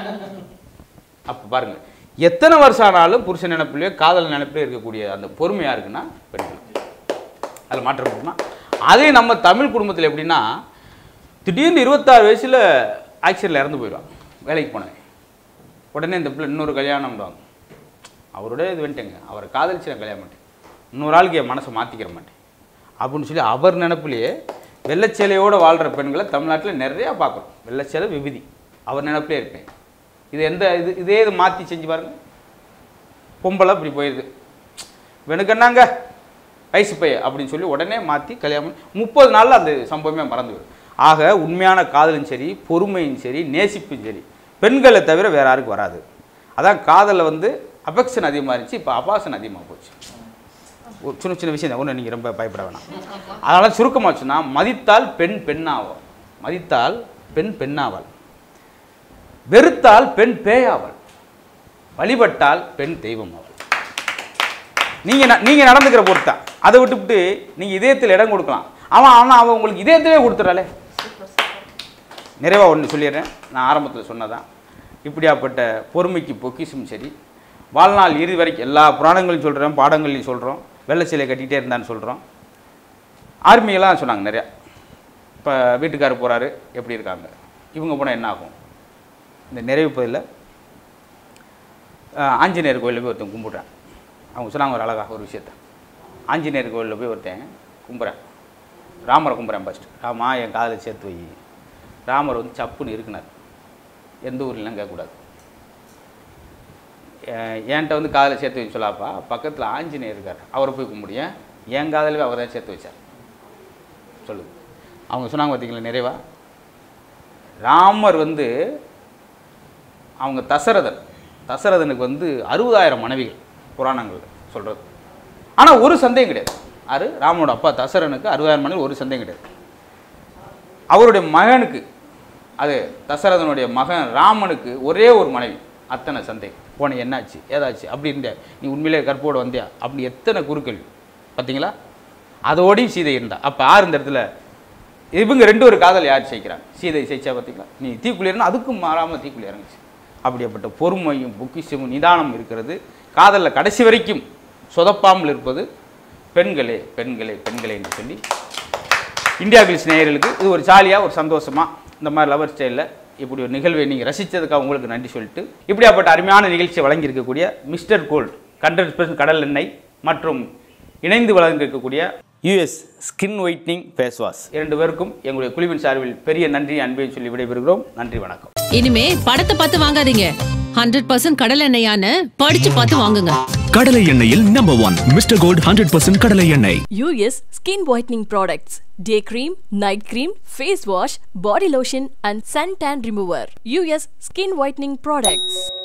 அப்போ பாருங்க எத்தனை வருஷம் ஆனாலும் புருஷன் நினைப்பிலையோ காதல் நினைப்பிலையோ இருக்கக்கூடிய அந்த பொறுமையாக இருக்குன்னா பெண்கள் அதில் மாற்றம் இருக்குமா அதே நம்ம தமிழ் குடும்பத்தில் எப்படின்னா திடீர்னு இருபத்தாறு வயசில் ஆக்சிடென்ட்ல இறந்து போயிடுவான் வேலைக்கு போனேன் உடனே இந்த பிள்ளை இன்னொரு கல்யாணம்டுவாங்க அவரோட இது வந்துட்டேங்க அவரை காதலிச்சு நான் கல்யாணம் பண்ணிட்டேன் இன்னொரு ஆளுக்கு என் மனசை மாற்றிக்கிற மாட்டேன் அப்படின்னு சொல்லி அவர் நினப்பிலேயே வெள்ளச்சேலையோடு வாழ்கிற பெண்களை தமிழ்நாட்டில் நிறையா பார்க்குறோம் வெள்ளச்சேலை விபதி அவர் நினப்பிலே இருப்பேன் இது எந்த இது இதே இது மாற்றி செஞ்சு பாருங்க பொம்பளை இப்படி போயிடுது இவனுக்கு என்னங்க வயசு பைய அப்படின்னு சொல்லி உடனே மாற்றி கல்யாணம் பண்ணி முப்பது நாளில் அந்த சம்பவமே மறந்து போயிடும் ஆக உண்மையான காதலும் சரி பொறுமையும் சரி நேசிப்பும் சரி பெண்களை தவிர வேற யாருக்கும் வராது அதான் காதலில் வந்து அபெக்ஷன் அதிகமாக இருந்துச்சு இப்போ அபாசன் அதிகமாக போச்சு ஒரு சின்ன சின்ன விஷயம் தான் ஒன்று நீங்கள் ரொம்ப பயப்பட வேணாம் அதனால் சுருக்கமாக சொன்னால் மதித்தால் பெண் பெண்ணாவாள் மதித்தால் பெண் பெண்ணாவாள் வெறுத்தால் பெண் பேயாவாள் வழிபட்டால் பெண் தெய்வம் ஆவாள் நீங்க ந- நீங்க நடந்துக்கிற பொறுத்தா அதை விட்டுவிட்டு நீங்க இதயத்தில் இடம் கொடுக்கலாம் அவன் ஆனால் அவன் உங்களுக்கு இதயத்திலே கொடுத்துறாளே நிறைவா ஒன்று சொல்லிடுறேன் நான் ஆரம்பத்தில் சொன்னதான் இப்படியாப்பட்ட பொறுமைக்கு பொக்கிஷம் சரி வாழ்நாள் இறுதி வரைக்கும் எல்லா புராணங்களையும் சொல்கிறோம் பாடங்களையும் சொல்கிறோம் வெள்ளை சிலை கட்டிக்கிட்டே இருந்தான்னு சொல்கிறோம் ஆர்மியெல்லாம் சொன்னாங்க நிறையா இப்போ வீட்டுக்காரர் போகிறாரு எப்படி இருக்காங்க இவங்க போனால் என்ன ஆகும் இந்த நிறைவு பதில அஹ், ஆஞ்சநேயர் கோயிலில் போய் ஒருத்தன் கும்பிட்றேன் அவங்க சொன்னாங்க ஒரு அழகா ஒரு விஷயத்த ஆஞ்சநேயர் கோயிலில் போய் ஒருத்தன் கும்பிட்றேன் ராமரை கும்பிட்றேன் ஃபஸ்ட்டு ராமா என் காதில் சேர்த்து வை ராமர் வந்து சப்புன்னு இருக்குனார் எந்த ஊர்லாம் கேட்கக்கூடாது எ- என்கிட்ட வந்து காதில் சேர்த்து வைக்க சொல்லாப்பா பக்கத்தில் ஆஞ்சநேயர் இருக்கார் அவரை போய் கும்பிடியேன் என் காதலவே அவர் தான் சேர்த்து வச்சார் சொல்லுது அவங்க சொன்னாங்க பார்த்தீங்களா நிறைவா ராமர் வந்து அவங்க தசரதன் தசரதனுக்கு வந்து அறுபதாயிரம் மனைவிகள் புராணங்கள் சொல்கிறது ஆனால் ஒரு சந்தேகம் கிடையாது யாரு ராமனோட அப்பா தசரனுக்கு அறுபதாயிரம் மனைவி ஒரு சந்தேகம் கிடையாது அவருடைய மகனுக்கு அது தசரதனுடைய மகன் ராமனுக்கு ஒரே ஒரு மனைவி அத்தனை சந்தேகம் போன என்னாச்சு ஏதாச்சு அப்படி இருந்த நீ உண்மையிலே கற்போடு வந்தியா அப்படி எத்தனை குறுக்கேள்வி பார்த்தீங்களா அதோடையும் சீதை இருந்தா அப்போ யார் இந்த இடத்துல இவங்க ரெண்டு ஒரு காதல் யார் ஜெயிக்கிறாங்க சீதை ஜெயிச்சா பார்த்தீங்களா நீ தீக்குளியர்னா அதுக்கும் மாறாமல் தீக்குள்ளி இறங்குச்சு அப்படிப்பட்ட பொறுமையும் பொக்கிஷமும் நிதானம் இருக்கிறது காதலில் கடைசி வரைக்கும் சொதப்பாமல் இருப்பது பெண்களே பெண்களே பெண்களே என்று சொல்லி இந்தியா கிளிஸ் நேயர்களுக்கு இது ஒரு ஜாலியாக ஒரு சந்தோஷமாக இந்த மாதிரி லவர் ஸ்டைலில் இப்படி ஒரு நிகழ்வை நீங்கள் ரசித்ததுக்காக உங்களுக்கு நன்றி சொல்லிட்டு இப்படியாப்பட்ட அருமையான நிகழ்ச்சியை வழங்கியிருக்கக்கூடிய மிஸ்டர் கோல்ட் ஹண்ட்ரட் பர்சன்ட் கடல் எண்ணெய் மற்றும் இணைந்து வழங்கியிருக்கக்கூடிய US skin whitening face wash இரண்டு பேருக்கும் எங்களுடைய குழுவின் சார்பில் பெரிய நன்றி அன்பையும் சொல்லி விடைபெறுகிறோம் நன்றி வணக்கம் இனிமே படத்தை பார்த்து வாங்காதீங்க ஹண்ட்ரட் பர்சன்ட் கடல் எண்ணெயான்னு படிச்சு பார்த்து வாங்குங்க கடலை எண்ணெயில் number one Mister Gold hundred percent கடலை எண்ணெய் US skin whitening products, day cream, night cream, face wash, body lotion and suntan remover. US skin whitening products.